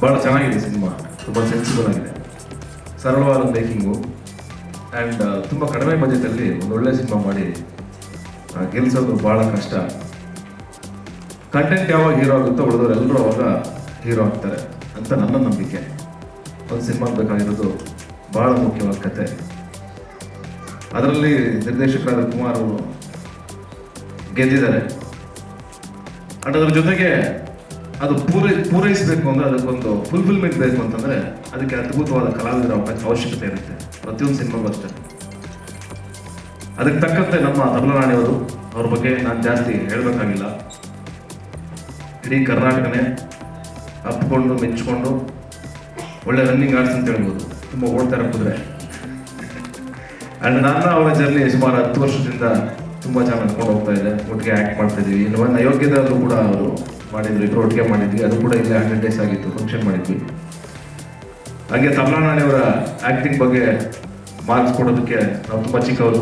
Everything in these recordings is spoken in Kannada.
ಭಾಳ ಚೆನ್ನಾಗಿದೆ ಸಿನಿಮಾ ತುಂಬ ಸೆನ್ಸಿಬಲ್ ಆಗಿದೆ ಸರಳವಾದ ಮೇಕಿಂಗು ಆ್ಯಂಡ್ ತುಂಬ ಕಡಿಮೆ ಬಜೆಟಲ್ಲಿ ಒಂದು ಒಳ್ಳೆ ಸಿನಿಮಾ ಮಾಡಿ ಆ, ಗೆಲ್ಸೋದು ಭಾಳ ಕಷ್ಟ ಕಂಟೆಂಟ್ ಯಾವಾಗ ಹೀರೋ ಆಗುತ್ತೋ ಉಳಿದವರು ಎಲ್ಲರೂ ಅವಾಗ ಹೀರೋ ಆಗ್ತಾರೆ ಅಂತ ನನ್ನ ನಂಬಿಕೆ ಒಂದು ಸಿನಿಮಾ ಬೇಕಾಗಿರೋದು ಭಾಳ ಮುಖ್ಯವಾದ ಕತೆ ಅದರಲ್ಲಿ ನಿರ್ದೇಶಕರಾದ ಕುಮಾರ್ ಅವರು ಗೆದ್ದಿದ್ದಾರೆ ಅಂಡ್ ಅದ್ರ ಜೊತೆಗೆ ಅದು ಪೂರೈ ಪೂರೈಸಬೇಕು ಅಂದ್ರೆ ಅದಕ್ಕೊಂದು ಫುಲ್ಫಿಲ್ಮೆಂಟ್ ಬೇಕು ಅಂತಂದ್ರೆ ಅದಕ್ಕೆ ಅದ್ಭುತವಾದ ಕಲಾವಿದರ ಅವಕಾಶ ಅವಶ್ಯಕತೆ ಇರುತ್ತೆ ಪ್ರತಿಯೊಂದು ಸಿನಿಮಾಗೂ ಅಷ್ಟೇ ಅದಕ್ಕೆ ತಕ್ಕಂತೆ ನಮ್ಮ ತಮಿಳುನಾಡಿಯವರು ಅವ್ರ ಬಗ್ಗೆ ನಾನು ಜಾಸ್ತಿ ಹೇಳಬೇಕಾಗಿಲ್ಲ ಇಡೀ ಕರ್ನಾಟಕನೇ ಅಪ್ಪಿಕೊಂಡು ಮೆಚ್ಚಿಕೊಂಡು ಒಳ್ಳೆ ರನ್ನಿಂಗ್ ಆರ್ಟ್ಸ್ ಅಂತ ಹೇಳ್ಬೋದು ತುಂಬ ಓಡ್ತಾ ಇರೋ ಕುದುರೆ ಆ್ಯಂಡ್ ನನ್ನ ಅವರ ಜರ್ನಿ ಸುಮಾರು ಹತ್ತು ವರ್ಷದಿಂದ ತುಂಬ ಚೆನ್ನಾಗಿ ನಡ್ಕೊಂಡು ಹೋಗ್ತಾ ಇದೆ ಒಟ್ಟಿಗೆ ಆ್ಯಕ್ಟ್ ಮಾಡ್ತಾ ಇದೀವಿ ಇನ್ನು ಒಂದು ಅಯೋಗ್ಯದಲ್ಲೂ ಕೂಡ ಅವರು ಮಾಡಿದ್ರು ಇಬ್ಬರು ಒಟ್ಟಿಗೆ ಮಾಡಿದ್ವಿ ಅದು ಕೂಡ ಇಲ್ಲೇ ಹಂಡ್ರೆಡ್ ಡೇಸ್ ಆಗಿತ್ತು ಫಂಕ್ಷನ್ ಮಾಡಿದ್ವಿ ಹಾಗೆ ತಮಿಳುನಾಡಿಯವರ ಆ್ಯಕ್ಟಿಂಗ್ ಬಗ್ಗೆ ಮಾರ್ಕ್ಸ್ ಕೊಡೋದಕ್ಕೆ ನಾವು ತುಂಬ ಚಿಕ್ಕವರು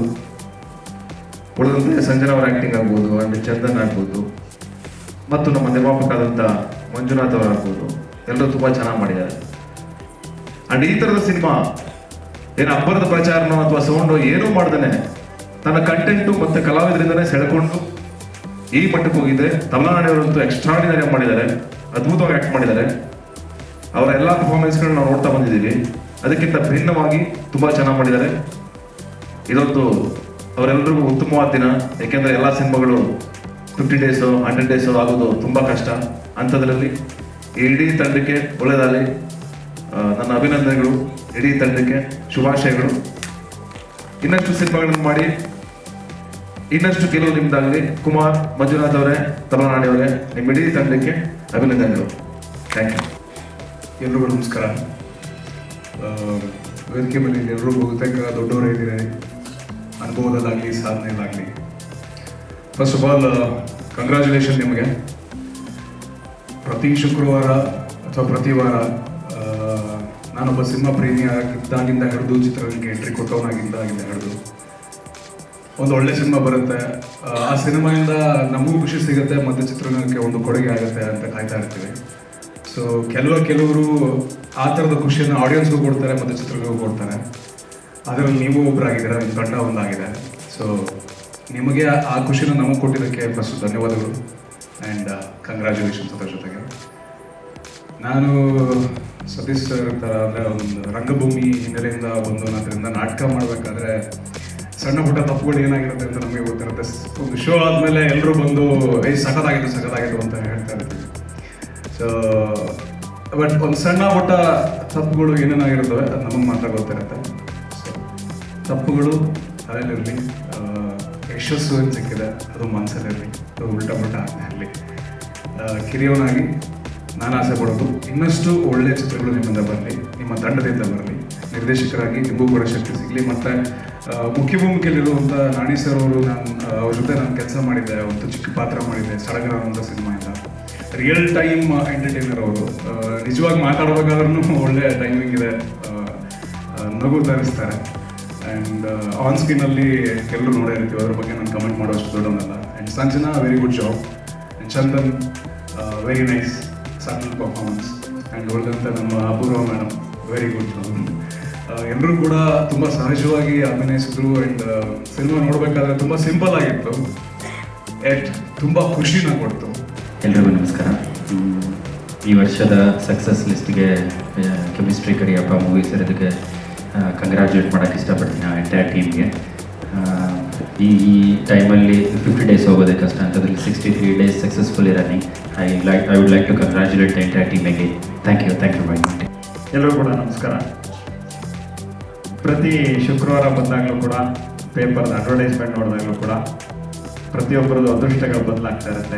ಉಳಿದಂತೆ ಸಂಜನಾ ಅವರ ಆ್ಯಕ್ಟಿಂಗ್ ಆಗ್ಬೋದು ಆ್ಯಂಡ್ ಚಂದನ್ ಆಗ್ಬೋದು ಮತ್ತು ನಮ್ಮ ನಿರ್ಮಾಪಕರಾದಂಥ ಮಂಜುನಾಥ್ ಅವರು ಆಗ್ಬೋದು ಎಲ್ಲರೂ ತುಂಬ ಚೆನ್ನಾಗಿ ಮಾಡಿದ್ದಾರೆ ಅಂಡ್ ಈ ಥರದ ಸಿನಿಮಾ ಏನು ಅಬ್ಬರದ ಪ್ರಚಾರನೋ ಅಥವಾ ಸೌಂಡು ಏನೂ ಮಾಡ್ದೇನೆ ತನ್ನ ಕಂಟೆಂಟು ಮತ್ತು ಕಲಾವಿದರಿಂದನೇ ಸೆಳ್ಕೊಂಡು ಈ ಮಟ್ಟಕ್ಕೆ ಹೋಗಿದೆ ತಮಿಳುನಾಡಿಯವರಂತೂ ಎಕ್ಸ್ಟ್ರಾಡಿನರಿ ಮಾಡಿದ್ದಾರೆ ಅದ್ಭುತವಾಗಿ ಆ್ಯಕ್ಟ್ ಮಾಡಿದ್ದಾರೆ ಅವರ ಎಲ್ಲ ಪರ್ಫಾರ್ಮೆನ್ಸ್ಗಳನ್ನ ನಾವು ನೋಡ್ತಾ ಬಂದಿದ್ದೀವಿ ಅದಕ್ಕಿಂತ ಭಿನ್ನವಾಗಿ ತುಂಬ ಚೆನ್ನಾಗಿ ಮಾಡಿದ್ದಾರೆ ಇದೊಂದು ಅವರೆಲ್ಲರಿಗೂ ಉತ್ತಮವಾದ ದಿನ ಯಾಕೆಂದರೆ ಎಲ್ಲ ಸಿನಿಮಾಗಳು ಫಿಫ್ಟಿ ಡೇಸು ಹಂಡ್ರೆಡ್ ಡೇಸು ಆಗೋದು ತುಂಬ ಕಷ್ಟ ಅಂಥದ್ರಲ್ಲಿ ಈ ಇಡೀ ತಂಡಕ್ಕೆ ಒಳ್ಳೆಯದಾಗಲಿ ಆ, ನನ್ನ ಅಭಿನಂದನೆಗಳು ಇಡೀ ತಂಡಕ್ಕೆ ಶುಭಾಶಯಗಳು ಇನ್ನಷ್ಟು ಸಿನಿಮಾಗಳನ್ನು ಮಾಡಿ ಇನ್ನಷ್ಟು ಗೆಲುವು ನಿಮ್ದಾಗಲಿ ಕುಮಾರ್ ಮಂಜುನಾಥ್ ಅವರೇ ತಮಿಳುನಾಡಿಯವರೇ ನಿಮ್ಮ ಇಡೀ ತಂಡಕ್ಕೆ ಅಭಿನಂದನೆಗಳು ಥ್ಯಾಂಕ್ ಯು ಎಲ್ರಿಗೂ ನಮಸ್ಕಾರ ಆ, ವೇದಿಕೆ ಮೇಲೆ ಎಲ್ಲರೂ ಬಹುತೇಕ ದೊಡ್ಡವರೇ ಇದ್ದೀರಿ ಅನುಭವದಲ್ಲಾಗಲಿ ಸಾಧನೆಯಲ್ಲಾಗಲಿ ಫಸ್ಟ್ ಆಫ್ ಆಲ್ ಕಂಗ್ರ್ಯಾಚುಲೇಷನ್ ನಿಮಗೆ ಪ್ರತಿ ಶುಕ್ರವಾರ ಅಥವಾ ಪ್ರತಿ ವಾರ ಆ, ನಾನೊಬ್ಬ ಸಿನಿಮಾ ಪ್ರೇಮಿ ಆಗಿದ್ದಾಗಿಂದ ಹಿಡಿದು ಚಿತ್ರರಂಗಕ್ಕೆ ಎಂಟ್ರಿ ಕೊಟ್ಟವನಾಗಿದ್ದಾಗಿಂದ ಹಿಡಿದು ಒಂದು ಒಳ್ಳೆ ಸಿನಿಮಾ ಬರುತ್ತೆ ಆ, ಆ ಸಿನಿಮಾಯಿಂದ ನಮಗೂ ಖುಷಿ ಸಿಗುತ್ತೆ ಮತ್ತು ಚಿತ್ರರಂಗಕ್ಕೆ ಒಂದು ಕೊಡುಗೆ ಆಗುತ್ತೆ ಅಂತ ಕಾಯ್ತಾ ಇರ್ತೀವಿ ಸೊ ಕೆಲವು ಕೆಲವರು ಆ ಥರದ ಖುಷಿಯನ್ನು ಆಡಿಯನ್ಸ್ಗೂ ಕೊಡ್ತಾರೆ ಮತ್ತು ಚಿತ್ರಗಳಿಗೂ ಕೊಡ್ತಾರೆ ಅದರಲ್ಲಿ ನೀವು ಒಬ್ಬರಾಗಿದ್ದೀರಾ ನಿಮ್ಮ ತಂಡ ಒಂದಾಗಿದೆ ಸೊ ನಿಮಗೆ ಆ- ಆ ಖುಷಿನ ನಮಗೆ ಕೊಟ್ಟಿದ್ದಕ್ಕೆ ಫಸ್ಟ್ ಧನ್ಯವಾದಗಳು ಆ್ಯಂಡ್ ಕಂಗ್ರ್ಯಾಚುಲೇಷನ್ಸ್ ಅದರ ಜೊತೆಗೆ ನಾನು ಸತೀಶ್ ಸರ್ ಥರ ಅಂದರೆ ಒಂದು ರಂಗಭೂಮಿ ಹಿನ್ನೆಲೆಯಿಂದ ಬಂದು ಅದರಿಂದ ನಾಟಕ ಮಾಡಬೇಕಾದ್ರೆ ಸಣ್ಣ ಪುಟ್ಟ ತಪ್ಪುಗಳು ಏನಾಗಿರುತ್ತೆ ಅಂತ ನಮಗೆ ಗೊತ್ತಿರುತ್ತೆ ಸ್- ಒಂದು ಶೋ ಆದಮೇಲೆ ಎಲ್ಲರೂ ಬಂದು ಏಯ್ ಸಖತ್ತಾಗಿತ್ತು ಸಖತ್ತಾಗಿತ್ತು ಅಂತ ಹೇಳ್ತಾ ಇರ್ತೀವಿ ಸೊ ಬಟ್ ಒಂದು ಸಣ್ಣ ಪುಟ್ಟ ತಪ್ಪುಗಳು ಏನೇನಾಗಿರ್ತವೆ ಅದು ನಮಗೆ ಮಾತ್ರ ಗೊತ್ತಿರುತ್ತೆ ಸೊ ತಪ್ಪುಗಳು ತಲೆಯಲ್ಲಿರಲಿ ಯಶಸ್ಸು ಏನು ಸಿಕ್ಕಿದೆ ಅದು ಮನಸ್ಸಲ್ಲಿರಲಿ ಅದು ಉಲ್ಟಾ ಪಲ್ಟ ಆಗಲಿ ಕಿರಿಯವನಾಗಿ ನಾನು ಆಸೆ ಪಡೋದು ಇನ್ನಷ್ಟು ಒಳ್ಳೆ ಚಿತ್ರಗಳು ನಿಮ್ಮಿಂದ ಬರಲಿ ನಿಮ್ಮ ತಂಡದಿಂದ ಬರಲಿ ನಿರ್ದೇಶಕರಾಗಿ ನಿಮಗೂ ಕೂಡ ಶಕ್ತಿ ಸಿಗಲಿ ಮತ್ತು ಮುಖ್ಯ ಭೂಮಿಕೆಯಲ್ಲಿರುವಂಥ ನಾಣಿ ಸರ್ ಅವರು ನಾನು ಆ, ಅವ್ರ ಜೊತೆ ನಾನು ಕೆಲಸ ಮಾಡಿದ್ದೆ ಒಂದು ಚಿಕ್ಕ ಪಾತ್ರ ಮಾಡಿದ್ದೆ ಸಡಗರ ಅಂತ ಸಿನಿಮಾಯಿಂದ ರಿಯಲ್ ಟೈಮ್ ಎಂಟರ್ಟೈನರ್ ಅವರು ನಿಜವಾಗಿ ಮಾತಾಡಬೇಕಾದ್ರೂ ಒಳ್ಳೆ ಟೈಮಿಂಗ್ ಇದೆ ಆ, ಆ, ನಗು ತರಿಸ್ತಾರೆ ಆ್ಯಂಡ್ ಆನ್ ಸ್ಕ್ರೀನಲ್ಲಿ ಎಲ್ಲರೂ ನೋಡೇ ಇರ್ತೀವಿ ಅದ್ರ ಬಗ್ಗೆ ನಾನು ಕಮೆಂಟ್ ಮಾಡೋಷ್ಟು ದೊಡ್ಡವನಲ್ಲ and Sanjana very good job and Chandan very nice subtle performance and ಉಳಿದಂತೆ ನಮ್ಮ ಅಪೂರ್ವ ಮೇಡಮ್ ವೆರಿ ಗುಡ್ ಎಲ್ಲರೂ ಕೂಡ ತುಂಬ ಸಹಜವಾಗಿ ಅಭಿನಯಿಸಿದ್ರು ಆ್ಯಂಡ್ ಸಿನಿಮಾ ನೋಡಬೇಕಾದ್ರೆ ತುಂಬ ಸಿಂಪಲ್ ಆಗಿತ್ತು ಎಟ್ ತುಂಬ ಖುಷಿನ ಕೊಡ್ತು ಎಲ್ರಿಗೂ ನಮಸ್ಕಾರ ಹ್ಮ್, ಈ ವರ್ಷದ ಸಕ್ಸಸ್ ಲಿಸ್ಟ್ಗೆ ಕೆಮಿಸ್ಟ್ರಿ ಕರಿಯಪ್ಪ ಮೂವೀಸ್ ಇರೋದಕ್ಕೆ ಕಂಗ್ರ್ಯಾಚುಲೇಟ್ ಮಾಡೋಕ್ಕೆ ಇಷ್ಟಪಡ್ತೀನಿ ಆ ಎಂಟೈರ್ ಟೀಮ್ಗೆ ಈ ಈ ಟೈಮಲ್ಲಿ ಫಿಫ್ಟಿ ಡೇಸ್ ಹೋಗೋದೇ ಕಷ್ಟ ಅಂತದ್ರಲ್ಲಿ sixty three days successful running I like I would like to congratulate the entire ಟೀಮಿಗೆ thank you thank you very much ಎಲ್ಲರೂ ಕೂಡ ನಮಸ್ಕಾರ ಪ್ರತಿ ಶುಕ್ರವಾರ ಬಂದಾಗಲೂ ಕೂಡ ಪೇಪರ್ದ ಅಡ್ವರ್ಟೈಸ್ಮೆಂಟ್ ನೋಡಿದಾಗಲೂ ಕೂಡ ಪ್ರತಿಯೊಬ್ಬರದ್ದು ಅದೃಷ್ಟಗಳು ಬದಲಾಗ್ತಾ ಇರುತ್ತೆ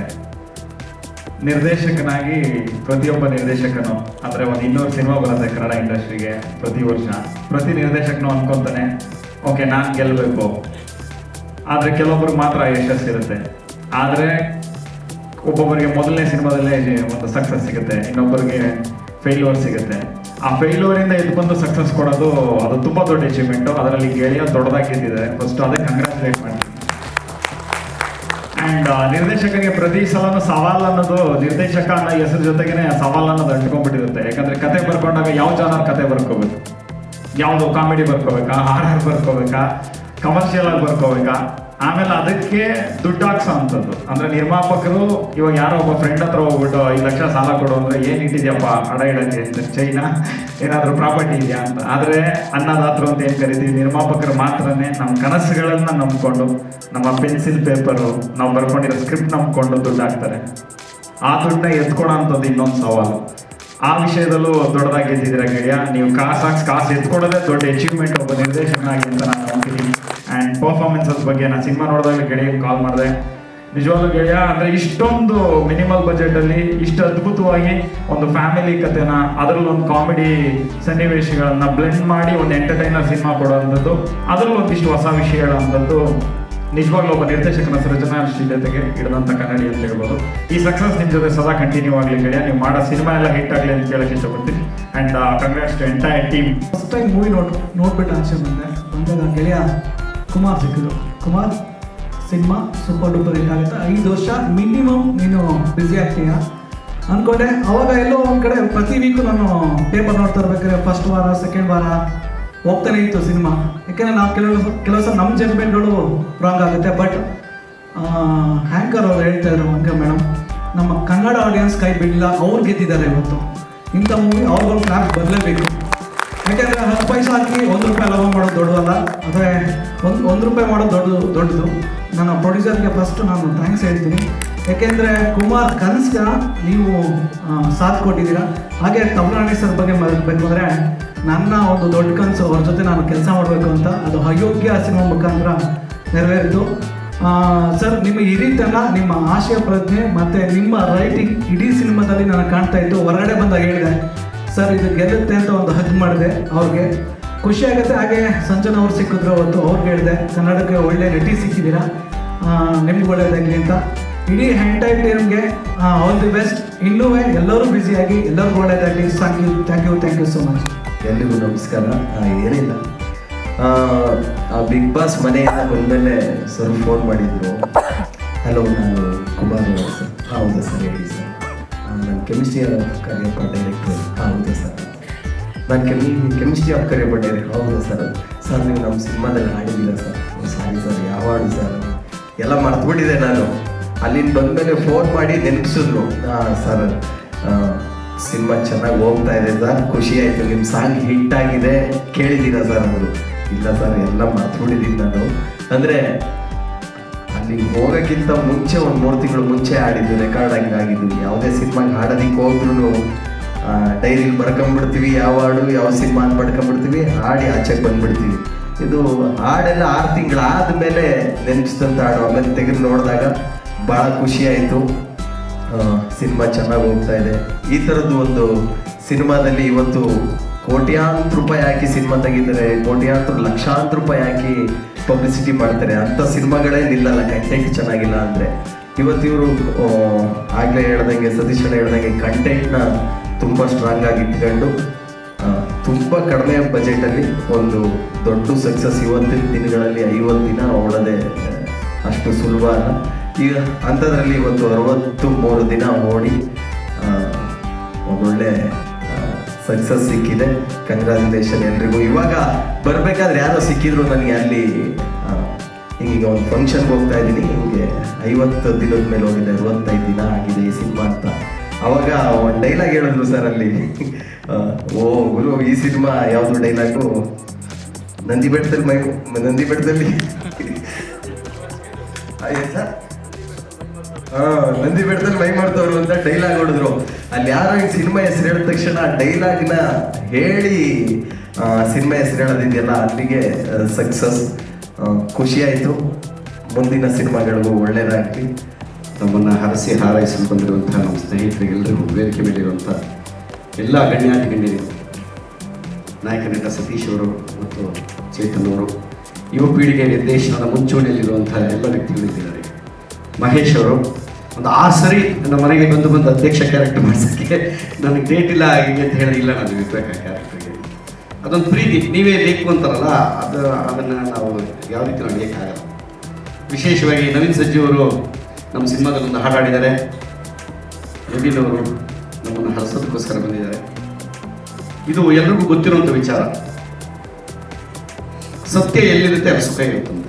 ನಿರ್ದೇಶಕನಾಗಿ ಪ್ರತಿಯೊಬ್ಬ ನಿರ್ದೇಶಕನು ಅಂದರೆ ಒಂದು ಇನ್ನೂರು ಸಿನಿಮಾ ಬರುತ್ತೆ ಕನ್ನಡ ಇಂಡಸ್ಟ್ರಿಗೆ ಪ್ರತಿ ವರ್ಷ ಪ್ರತಿ ನಿರ್ದೇಶಕನು ಅನ್ಕೊಂತಾನೆ ಓಕೆ ನಾನು ಗೆಲ್ಲಬೇಕು ಆದರೆ ಕೆಲವೊಬ್ರಿಗೆ ಮಾತ್ರ ಯಶಸ್ಸಿರುತ್ತೆ ಆದರೆ ಒಬ್ಬೊಬ್ಬರಿಗೆ ಮೊದಲನೇ ಸಿನಿಮಾದಲ್ಲೇ ಒಂದು ಸಕ್ಸಸ್ ಸಿಗುತ್ತೆ ಇನ್ನೊಬ್ಬರಿಗೆ ಫೇಲ್ಯೂರ್ ಸಿಗುತ್ತೆ ಆ ಫೇಲ್ಯೂರ್ ಇಂದ ಎದ್ದು ಬಂದು ಸಕ್ಸಸ್ ಕೊಡೋದು ಅದು ತುಂಬಾ ದೊಡ್ಡ ಅಚೀವ್ಮೆಂಟ್ ಅದರಲ್ಲಿ ಗೆಳೆಯ ದೊಡ್ಡದಾಗಿ ಗೆದ್ದಿದೆ ಫಸ್ಟ್ ಅದೇ ಕಂಗ್ರಾಚುಲೇಟ್ ಮಾಡ್ತೀನಿ ಅಂಡ್ ನಿರ್ದೇಶಕರಿಗೆ ಪ್ರತಿ ಸಲನು ಸವಾಲ್ ಅನ್ನೋದು ನಿರ್ದೇಶಕ ಅನ್ನೋ ಹೆಸರು ಜೊತೆಗೇನೆ ಸವಾಲ್ ಅನ್ನೋದು ಅಂಟ್ಕೊಂಡ್ಬಿಟ್ಟಿರುತ್ತೆ ಯಾಕಂದ್ರೆ ಕತೆ ಬರ್ಕೊಂಡಾಗ ಯಾವ ಜಾನರ್ ಕತೆ ಬರ್ಕೋಬೇಕು ಯಾವುದು ಕಾಮಿಡಿ ಬರ್ಕೋಬೇಕಾ ಹಾರರ್ ಬರ್ಕೋಬೇಕಾ ಕಮರ್ಷಿಯಲ್ ಆಗಿ ಬರ್ಕೋಬೇಕಾ ಆಮೇಲೆ ಅದಕ್ಕೆ ದುಡ್ಡು ಹಾಕ್ಸೋ ಅಂಥದ್ದು ಅಂದ್ರೆ ನಿರ್ಮಾಪಕರು ಇವಾಗ ಯಾರೋ ಒಬ್ಬ ಫ್ರೆಂಡ್ ಹತ್ರ ಹೋಗ್ಬಿಟ್ಟು ಐದು ಲಕ್ಷ ಸಾಲ ಕೊಡು ಅಂದ್ರೆ ಏನ್ ಇಟ್ಟಿದ್ಯಪ್ಪ ಅಡ ಇಡಕ್ಕೆ ಅಂತ ಚೈನಾ ಏನಾದ್ರೂ ಪ್ರಾಪರ್ಟಿ ಇದೆಯಾ ಅಂತ ಆದ್ರೆ ಅನ್ನದಾತರು ಅಂತ ಏನ್ ಕರಿತೀವಿ ನಿರ್ಮಾಪಕರು ಮಾತ್ರನೇ ನಮ್ಮ ಕನಸುಗಳನ್ನ ನಂಬ್ಕೊಂಡು ನಮ್ಮ ಪೆನ್ಸಿಲ್ ಪೇಪರು ನಾವು ಬರ್ಕೊಂಡಿರೋ ಸ್ಕ್ರಿಪ್ಟ್ ನಂಬ್ಕೊಂಡು ದುಡ್ಡು ಹಾಕ್ತಾರೆ ಆ ದುಡ್ಡನ್ನ ಎತ್ಕೊಳೋ ಅಂಥದ್ದು ಇನ್ನೊಂದು ಸವಾಲು ಆ ವಿಷಯದಲ್ಲೂ ದೊಡ್ಡದಾಗಿ ಗೆದ್ದಿದ್ದೀರ ಗೆಳೆಯ ನೀವು ಕಾಸು ಹಾಕ್ಸ್ ಕಾಸು ಎತ್ಕೊಡೋದೇ ದೊಡ್ಡ ಅಚೀವ್ಮೆಂಟ್ ಒಬ್ಬ ನಿರ್ದೇಶಕನಾಗಿ ಅಂತ ನಾನು ನಂಬ್ತೀನಿ ಆ್ಯಂಡ್ ಪರ್ಫಾರ್ಮೆನ್ಸಸ್ ಬಗ್ಗೆ ನಾನು ಸಿನಿಮಾ ನೋಡಿದಾಗ ಗೆಳೆಯ ಕಾಲ್ ಮಾಡಿದೆ ನಿಜವಾಗ್ಲೂ ಗೆಳೆಯ ಅಂದ್ರೆ ಇಷ್ಟೊಂದು ಮಿನಿಮಲ್ ಬಜೆಟ್ ಅಲ್ಲಿ ಇಷ್ಟು ಅದ್ಭುತವಾಗಿ ಒಂದು ಫ್ಯಾಮಿಲಿ ಕಥೆನ ಅದರಲ್ಲಿ ಒಂದು ಕಾಮಿಡಿ ಸನ್ನಿವೇಶಗಳನ್ನ ಬ್ಲೆಂಡ್ ಮಾಡಿ ಒಂದು ಎಂಟರ್ಟೈನರ್ ಸಿನಿಮಾ ಕೊಡುವಂಥದ್ದು ಅದರಲ್ಲೂ ಒಂದಿಷ್ಟು ಹೊಸ ವಿಷಯಗಳಂಥದ್ದು ನಿಜವಾಗ್ಲೂ ಒಬ್ಬ ನಿರ್ದೇಶಕನ ಸೃಜನಾಶೀಲತೆಗೆ ಹಿಡಿದಂತ ಕನ್ನಡಿ ಅಂತ ಹೇಳ್ಬೋದು ಈ ಸಕ್ಸಸ್ ನಿಮ್ ಜೊತೆ ಸದಾ ಕಂಟಿನ್ಯೂ ಆಗ್ಲಿ ಗೆಳೆಯ ನೀವು ಮಾಡೋ ಸಿನಿಮಾ ಎಲ್ಲ ಹಿಟ್ ಆಗಲಿ ಅಂತ ಕೇಳಕ್ ಇಷ್ಟಪಡ್ತೀನಿ and congrats to entire team first time movie ನೋಡ್ ನೋಡ್ಬಿಟ್ಟು ಆಚೆ ಬಂದೆ ಬಂದಾಗ ಗೆಳೆಯ ಕುಮಾರ್ ಸಿಕ್ಕಿದ್ರು Kumar cinema super duper hit ಆಗುತ್ತೆ ಐದು ವರ್ಷ ಮಿನಿಮಮ್ ನೀನು ಬ್ಯುಸಿ ಆಗ್ತೀಯ ಅಂದ್ಕೊಂಡೆ ಅವಾಗ ಎಲ್ಲೋ ಒಂದು ಕಡೆ ಪ್ರತಿ ವೀಕು ನಾನು ಪೇಪರ್ ನೋಡ್ತಾ ಇರ್ಬೇಕಾದ್ರೆ ಫಸ್ಟ್ ವಾರ ಸೆಕೆಂಡ್ ವಾರ ಹೋಗ್ತಾನೆ ಇತ್ತು ಸಿನಿಮಾ ಯಾಕೆಂದ್ರೆ ನಾವು ಕೆಲವು ಕೆಲವು ಸಲ ನಮ್ಮ ಜಡ್ಮೆಂಟ್ಗಳು ರಾಂಗ್ ಆಗುತ್ತೆ ಬಟ್ ಹ್ಯಾಂಕರ್ ಅವ್ರು ಹೇಳ್ತಾ ಇದ್ರು ಹಂಗೆ ಮೇಡಮ್ ನಮ್ಮ ಕನ್ನಡ ಆಡಿಯನ್ಸ್ ಕೈ ಬಿಡಲಿಲ್ಲ ಅವ್ರು ಗೆದ್ದಿದ್ದಾರೆ ಇವತ್ತು ಇಂಥ ಮೂವಿ ಅವ್ರಿಗೊಂದು ಕ್ಲಾಪ್ ಬರಲೇಬೇಕು ಯಾಕೆಂದ್ರೆ ಹತ್ತು ಪೈಸೆ ಹಾಕಿ ಒಂದು ರೂಪಾಯಿ ಲಾಭ ಮಾಡೋದು ದೊಡ್ಡದಲ್ಲ ಆದರೆ ಒಂದು ಒಂದು ರೂಪಾಯಿ ಮಾಡೋದು ದೊಡ್ಡದು ದೊಡ್ಡದು ನನ್ನ ಪ್ರೊಡ್ಯೂಸರ್ಗೆ ಫಸ್ಟ್ ನಾನು ಥ್ಯಾಂಕ್ಸ್ ಹೇಳ್ತೀನಿ ಯಾಕೆಂದರೆ ಕುಮಾರ್ ಕನಸ್ಗ ನೀವು ಆ, ಸಾಥ್ ಕೊಟ್ಟಿದ್ದೀರಾ ಹಾಗೆ ತಮಿಳ್ನಾಡಿ ಸರ್ ಬಗ್ಗೆ ಮಾಡಬೇಕು ಅಂದರೆ ನನ್ನ ಒಂದು ದೊಡ್ಡ ಕನಸು ಅವ್ರ ಜೊತೆ ನಾನು ಕೆಲಸ ಮಾಡಬೇಕು ಅಂತ ಅದು ಅಯೋಗ್ಯ ಸಿನಿಮಾ ಮುಖಾಂತರ ನೆರವೇರಿತು ಆ, ಸರ್ ನಿಮ್ಮ ಹಿರಿತನ ನಿಮ್ಮ ಆಶಯ ಪ್ರಜ್ಞೆ ಮತ್ತು ನಿಮ್ಮ ರೈಟಿಂಗ್ ಇಡೀ ಸಿನಿಮಾದಲ್ಲಿ ನಾನು ಕಾಣ್ತಾ ಇತ್ತು ಹೊರಗಡೆ ಬಂದಾಗ ಹೇಳಿದೆ ಸರ್ ಇದು ಗೆಲ್ಲುತ್ತೆ ಅಂತ ಒಂದು ಹಗ್ ಮಾಡಿದೆ ಅವ್ರಿಗೆ ಖುಷಿ ಆಗುತ್ತೆ ಹಾಗೆ ಸಂಜನಾ ಅವ್ರು ಸಿಕ್ಕಿದ್ರು ಅವತ್ತು ಅವ್ರಿಗೆ ಹೇಳಿದೆ ಕನ್ನಡಕ್ಕೆ ಒಳ್ಳೆ ನಟಿ ಸಿಕ್ಕಿದ್ದೀರಾ ಆ, ನಿಮ್ಗೆ ಒಳ್ಳೇದಾಗಲಿ ಅಂತ ಇಡೀ ಎಂಟೈರ್ ಟೀಮ್ಗೆ ಆಲ್ ದಿ ಬೆಸ್ಟ್ ಇನ್ನೂ ಎಲ್ಲರೂ ಬ್ಯುಸಿಯಾಗಿ ಎಲ್ಲರಿಗೂ ಒಳ್ಳೇದಾಗಲಿ thank you thank you thank you so much ಎಲ್ರಿಗೂ ನಮಸ್ಕಾರ ಆ, ಏನಿಲ್ಲ ಆ, ಆ ಬಿಗ್ ಬಾಸ್ ಮನೆಯಿಂದ ಬಂದಮೇಲೆ ಸರ್ ಫೋನ್ ಮಾಡಿದ್ರು ಹಲೋ ನಾನು ಕುಮಾರ್ ಅವ್ರು ಸರ್ ಹೌದಾ ಸರ್ ಹೇಳಿ ಸರ್ ನಾನು ಕೆಮಿಸ್ಟ್ರಿ ಕರಿಯಪ್ಪ ಡೈರೆಕ್ಟರ್ ಹೌದಾ ಸರ್ ನಾನು ಕೆಮಿ ಕೆಮಿಸ್ಟ್ರಿ ಆಫ್ ಕರಿಯಪ್ಪ ಡೈರೆಕ್ಟರ್ ಹೌದಾ ಸರ್ ಸರ್ ನೀವು ನಮ್ಮ ಸಿನಿಮಾದಲ್ಲಿ ಹಾಡಿದ್ದೀರಾ ಸರ್ ಸಾರಿ ಸರ್ ಯಾವ ಹಾಡು ಸರ್ ಎಲ್ಲ ಮರ್ತುಬಿಟ್ಟಿದೆ ನಾನು ಅಲ್ಲಿಂದ ಬಂದಮೇಲೆ ಫೋನ್ ಮಾಡಿ ನೆನಪಿಸಿದ್ರು ಸರ್ ಸಿನಿಮಾ ಚೆನ್ನಾಗಿ ಹೋಗ್ತಾ ಇದೆ ಸರ್ ಖುಷಿ ಆಯಿತು ನಿಮ್ಮ ಸಾಂಗ್ ಹಿಟ್ ಆಗಿದೆ ಕೇಳಿದ್ದೀರಾ ಸರ್ ಅವರು ಇಲ್ಲ ಸರ್ ಎಲ್ಲ ಮರ್ತ್ಬಿಟ್ಟಿದ್ದೀನಿ ನಾನು ಅಂದರೆ ಅಲ್ಲಿ ಹೋಗೋಕ್ಕಿಂತ ಮುಂಚೆ ಒಂದು ಮೂರು ತಿಂಗಳು ಮುಂಚೆ ಆಡಿದ್ದು ರೆಕಾರ್ಡ್ ಹಂಗಾಗಿದ್ದು ಯಾವುದೇ ಸಿನಿಮಾಗೆ ಹಾಡೋದಕ್ಕೆ ಹೋದ್ರೂ ಡೈರಿಲಿ ಬರ್ಕೊಂಬಿಡ್ತೀವಿ ಯಾವ ಹಾಡು ಯಾವ ಸಿನಿಮಾ ಅಂತ ಪಡ್ಕೊಂಬಿಡ್ತೀವಿ ಹಾಡಿ ಆಚೆಗೆ ಬಂದ್ಬಿಡ್ತೀವಿ ಇದು ಹಾಡೆಲ್ಲ ಆರು ತಿಂಗಳಾದ್ಮೇಲೆ ನೆನಪಿಸಿದಂಥ ಹಾಡು ಆಮೇಲೆ ತೆಗೆದು ನೋಡಿದಾಗ ಭಾಳ ಖುಷಿ ಆಯಿತು ಸಿನಿಮಾ ಚೆನ್ನಾಗಿ ಹೋಗ್ತಾ ಇದೆ ಈ ಥರದ್ದು ಒಂದು ಸಿನಿಮಾದಲ್ಲಿ ಇವತ್ತು ಕೋಟ್ಯಾಂತರ ರೂಪಾಯಿ ಹಾಕಿ ಸಿನಿಮಾ ತೆಗಿತಾರೆ ಕೋಟ್ಯಾಂತರ ಲಕ್ಷಾಂತರ ರೂಪಾಯಿ ಹಾಕಿ ಪಬ್ಲಿಸಿಟಿ ಮಾಡ್ತಾರೆ ಅಂಥ ಸಿನಿಮಾಗಳೇ ನಿಲ್ಲಲ್ಲ ಕಂಟೆಂಟ್ ಚೆನ್ನಾಗಿಲ್ಲ ಅಂದರೆ ಇವತ್ತು ಇವರು ಆಗಲೇ ಹೇಳ್ದಂಗೆ ಸತೀಶ್ ಅಣ್ಣ ಹೇಳ್ದಂಗೆ ಕಂಟೆಂಟ್ನ ತುಂಬ ಸ್ಟ್ರಾಂಗ್ ಆಗಿ ಇಟ್ಕೊಂಡು ಆ, ತುಂಬ ಕಡಿಮೆ ಬಜೆಟಲ್ಲಿ ಒಂದು ದೊಡ್ಡ ಸಕ್ಸಸ್ ಇವತ್ತಿನ ದಿನಗಳಲ್ಲಿ ಐವತ್ತು ದಿನ ಓಡೋದೇ ಆ, ಅಷ್ಟು ಸುಲಭ ಅಲ್ಲ ಈಗ ಅಂಥದ್ರಲ್ಲಿ ಇವತ್ತು ಅರವತ್ತು ಮೂರು ದಿನ ಓಡಿ ಆ, ಒಂದೊಳ್ಳೆ ಸಕ್ಸಸ್ ಸಿಕ್ಕಿದೆ ಕಂಗ್ರ್ಯಾಚುಲೇಷನ್ ಎಲ್ರಿಗೂ ಇವಾಗ ಬರಬೇಕಾದ್ರೆ ಯಾರೋ ಸಿಕ್ಕಿದ್ರು ನನಗೆ ಅಲ್ಲಿ ಆ, ಹಿಂಗೀಗ ಒಂದು ಫಂಕ್ಷನ್ಗೆ ಹೋಗ್ತಾ ಇದ್ದೀನಿ ಹಿಂಗೆ ಐವತ್ತು ದಿನದ ಮೇಲೆ ಹೋಗಿದೆ ಅರವತ್ತೈದು ದಿನ ಆಗಿದೆ ಈ ಸಿನಿಮಾ ಅಂತ ಅವಾಗ ಒಂದು ಡೈಲಾಗ್ ಹೇಳಿದ್ರು ಸರ್ ಅಲ್ಲಿ ಆ, ಓ ಗುರು ಈ ಸಿನಿಮಾ ಯಾವುದು ಡೈಲಾಗು ನಂದಿ ಬೆಟ್ಟದಲ್ಲಿ ಮೈ ನಂದಿ ಬೆಟ್ಟದಲ್ಲಿ ಆಯ್ತು ಸರ್ ಹಾ ನಂದಿ ಬೆಟ್ಟದಲ್ಲಿ ಮೈ ಮಾಡ್ತವ್ರು ಅಂತ ಡೈಲಾಗ್ ಹೊಡೆದ್ರು ಅಲ್ಲಿ ಯಾರೋ ಹಿಂಗ್ ಸಿನಿಮಾ ಹೆಸರು ಹೇಳಿದ ತಕ್ಷಣ ಡೈಲಾಗ್ನ ಹೇಳಿ ಸಿನಿಮಾ ಹೆಸರು ಹೇಳೋದಿದೆಯಲ್ಲ ಅಲ್ಲಿಗೆ ಸಕ್ಸಸ್ ಖುಷಿ ಆಯಿತು ಮುಂದಿನ ಸಿನಿಮಾಗಳಿಗೂ ಒಳ್ಳೇದಾಗಲಿ ನಮ್ಮನ್ನು ಹರಸಿ ಹಾರೈಸಲು ಬಂದಿರುವಂತಹ ನಮ್ಮ ಸ್ನೇಹಿತರಿಗೆಲ್ಲರಿಗೂ ವೇದಿಕೆ ಮೇಲಿರುವಂಥ ಎಲ್ಲ ಗಣ್ಯಾತಿ ಗಣ್ಯರಿಗೂ ನಾಯಕ ನಟ ಸತೀಶ್ ಅವರು ಮತ್ತು ಚೇತನ್ ಅವರು ಯುವ ಪೀಳಿಗೆ ನಿರ್ದೇಶನದ ಮುಂಚೂಣಿಯಲ್ಲಿರುವಂತಹ ಎಲ್ಲ ವ್ಯಕ್ತಿಗಳಿದ್ದಾರೆ ಮಹೇಶ್ ಅವರು ಒಂದು ಆರು ಸರಿ ನಮ್ಮ ಮನೆಗೆ ಬಂದು ಬಂದು ಅಧ್ಯಕ್ಷ ಕ್ಯಾರೆಕ್ಟರ್ ಮಾಡಿಸೋಕ್ಕೆ ನನಗೆ ಡೇಟ್ ಇಲ್ಲ ಹೀಗೆ ಅಂತ ಹೇಳಿ ಇಲ್ಲ ನಾನು ಇರ್ಬೇಕು ಆ ಕ್ಯಾರೆಕ್ಟರ್ಗೆ ಅದೊಂದು ಪ್ರೀತಿ ನೀವೇ ಬೇಕು ಅಂತಾರಲ್ಲ ಅದು ಅದನ್ನು ನಾವು ಯಾವ ರೀತಿ ನಡೆಯೋಕ್ಕಾಗಲ್ಲ ವಿಶೇಷವಾಗಿ ನವೀನ್ ಸಜ್ಜಿ ಅವರು ನಮ್ಮ ಸಿನಿಮಾದಲ್ಲಿ ಒಂದು ಹಾಡು ಹಾಡಿದ್ದಾರೆ ನವೀನ್ ಅವರು ನಮ್ಮನ್ನು ಹರಸೋದಕ್ಕೋಸ್ಕರ ಬಂದಿದ್ದಾರೆ ಇದು ಎಲ್ರಿಗೂ ಗೊತ್ತಿರುವಂಥ ವಿಚಾರ ಸತ್ಯ ಎಲ್ಲಿರುತ್ತೆ ಅಲ್ಲಿ ಸುಖ ಇರುತ್ತಂತೆ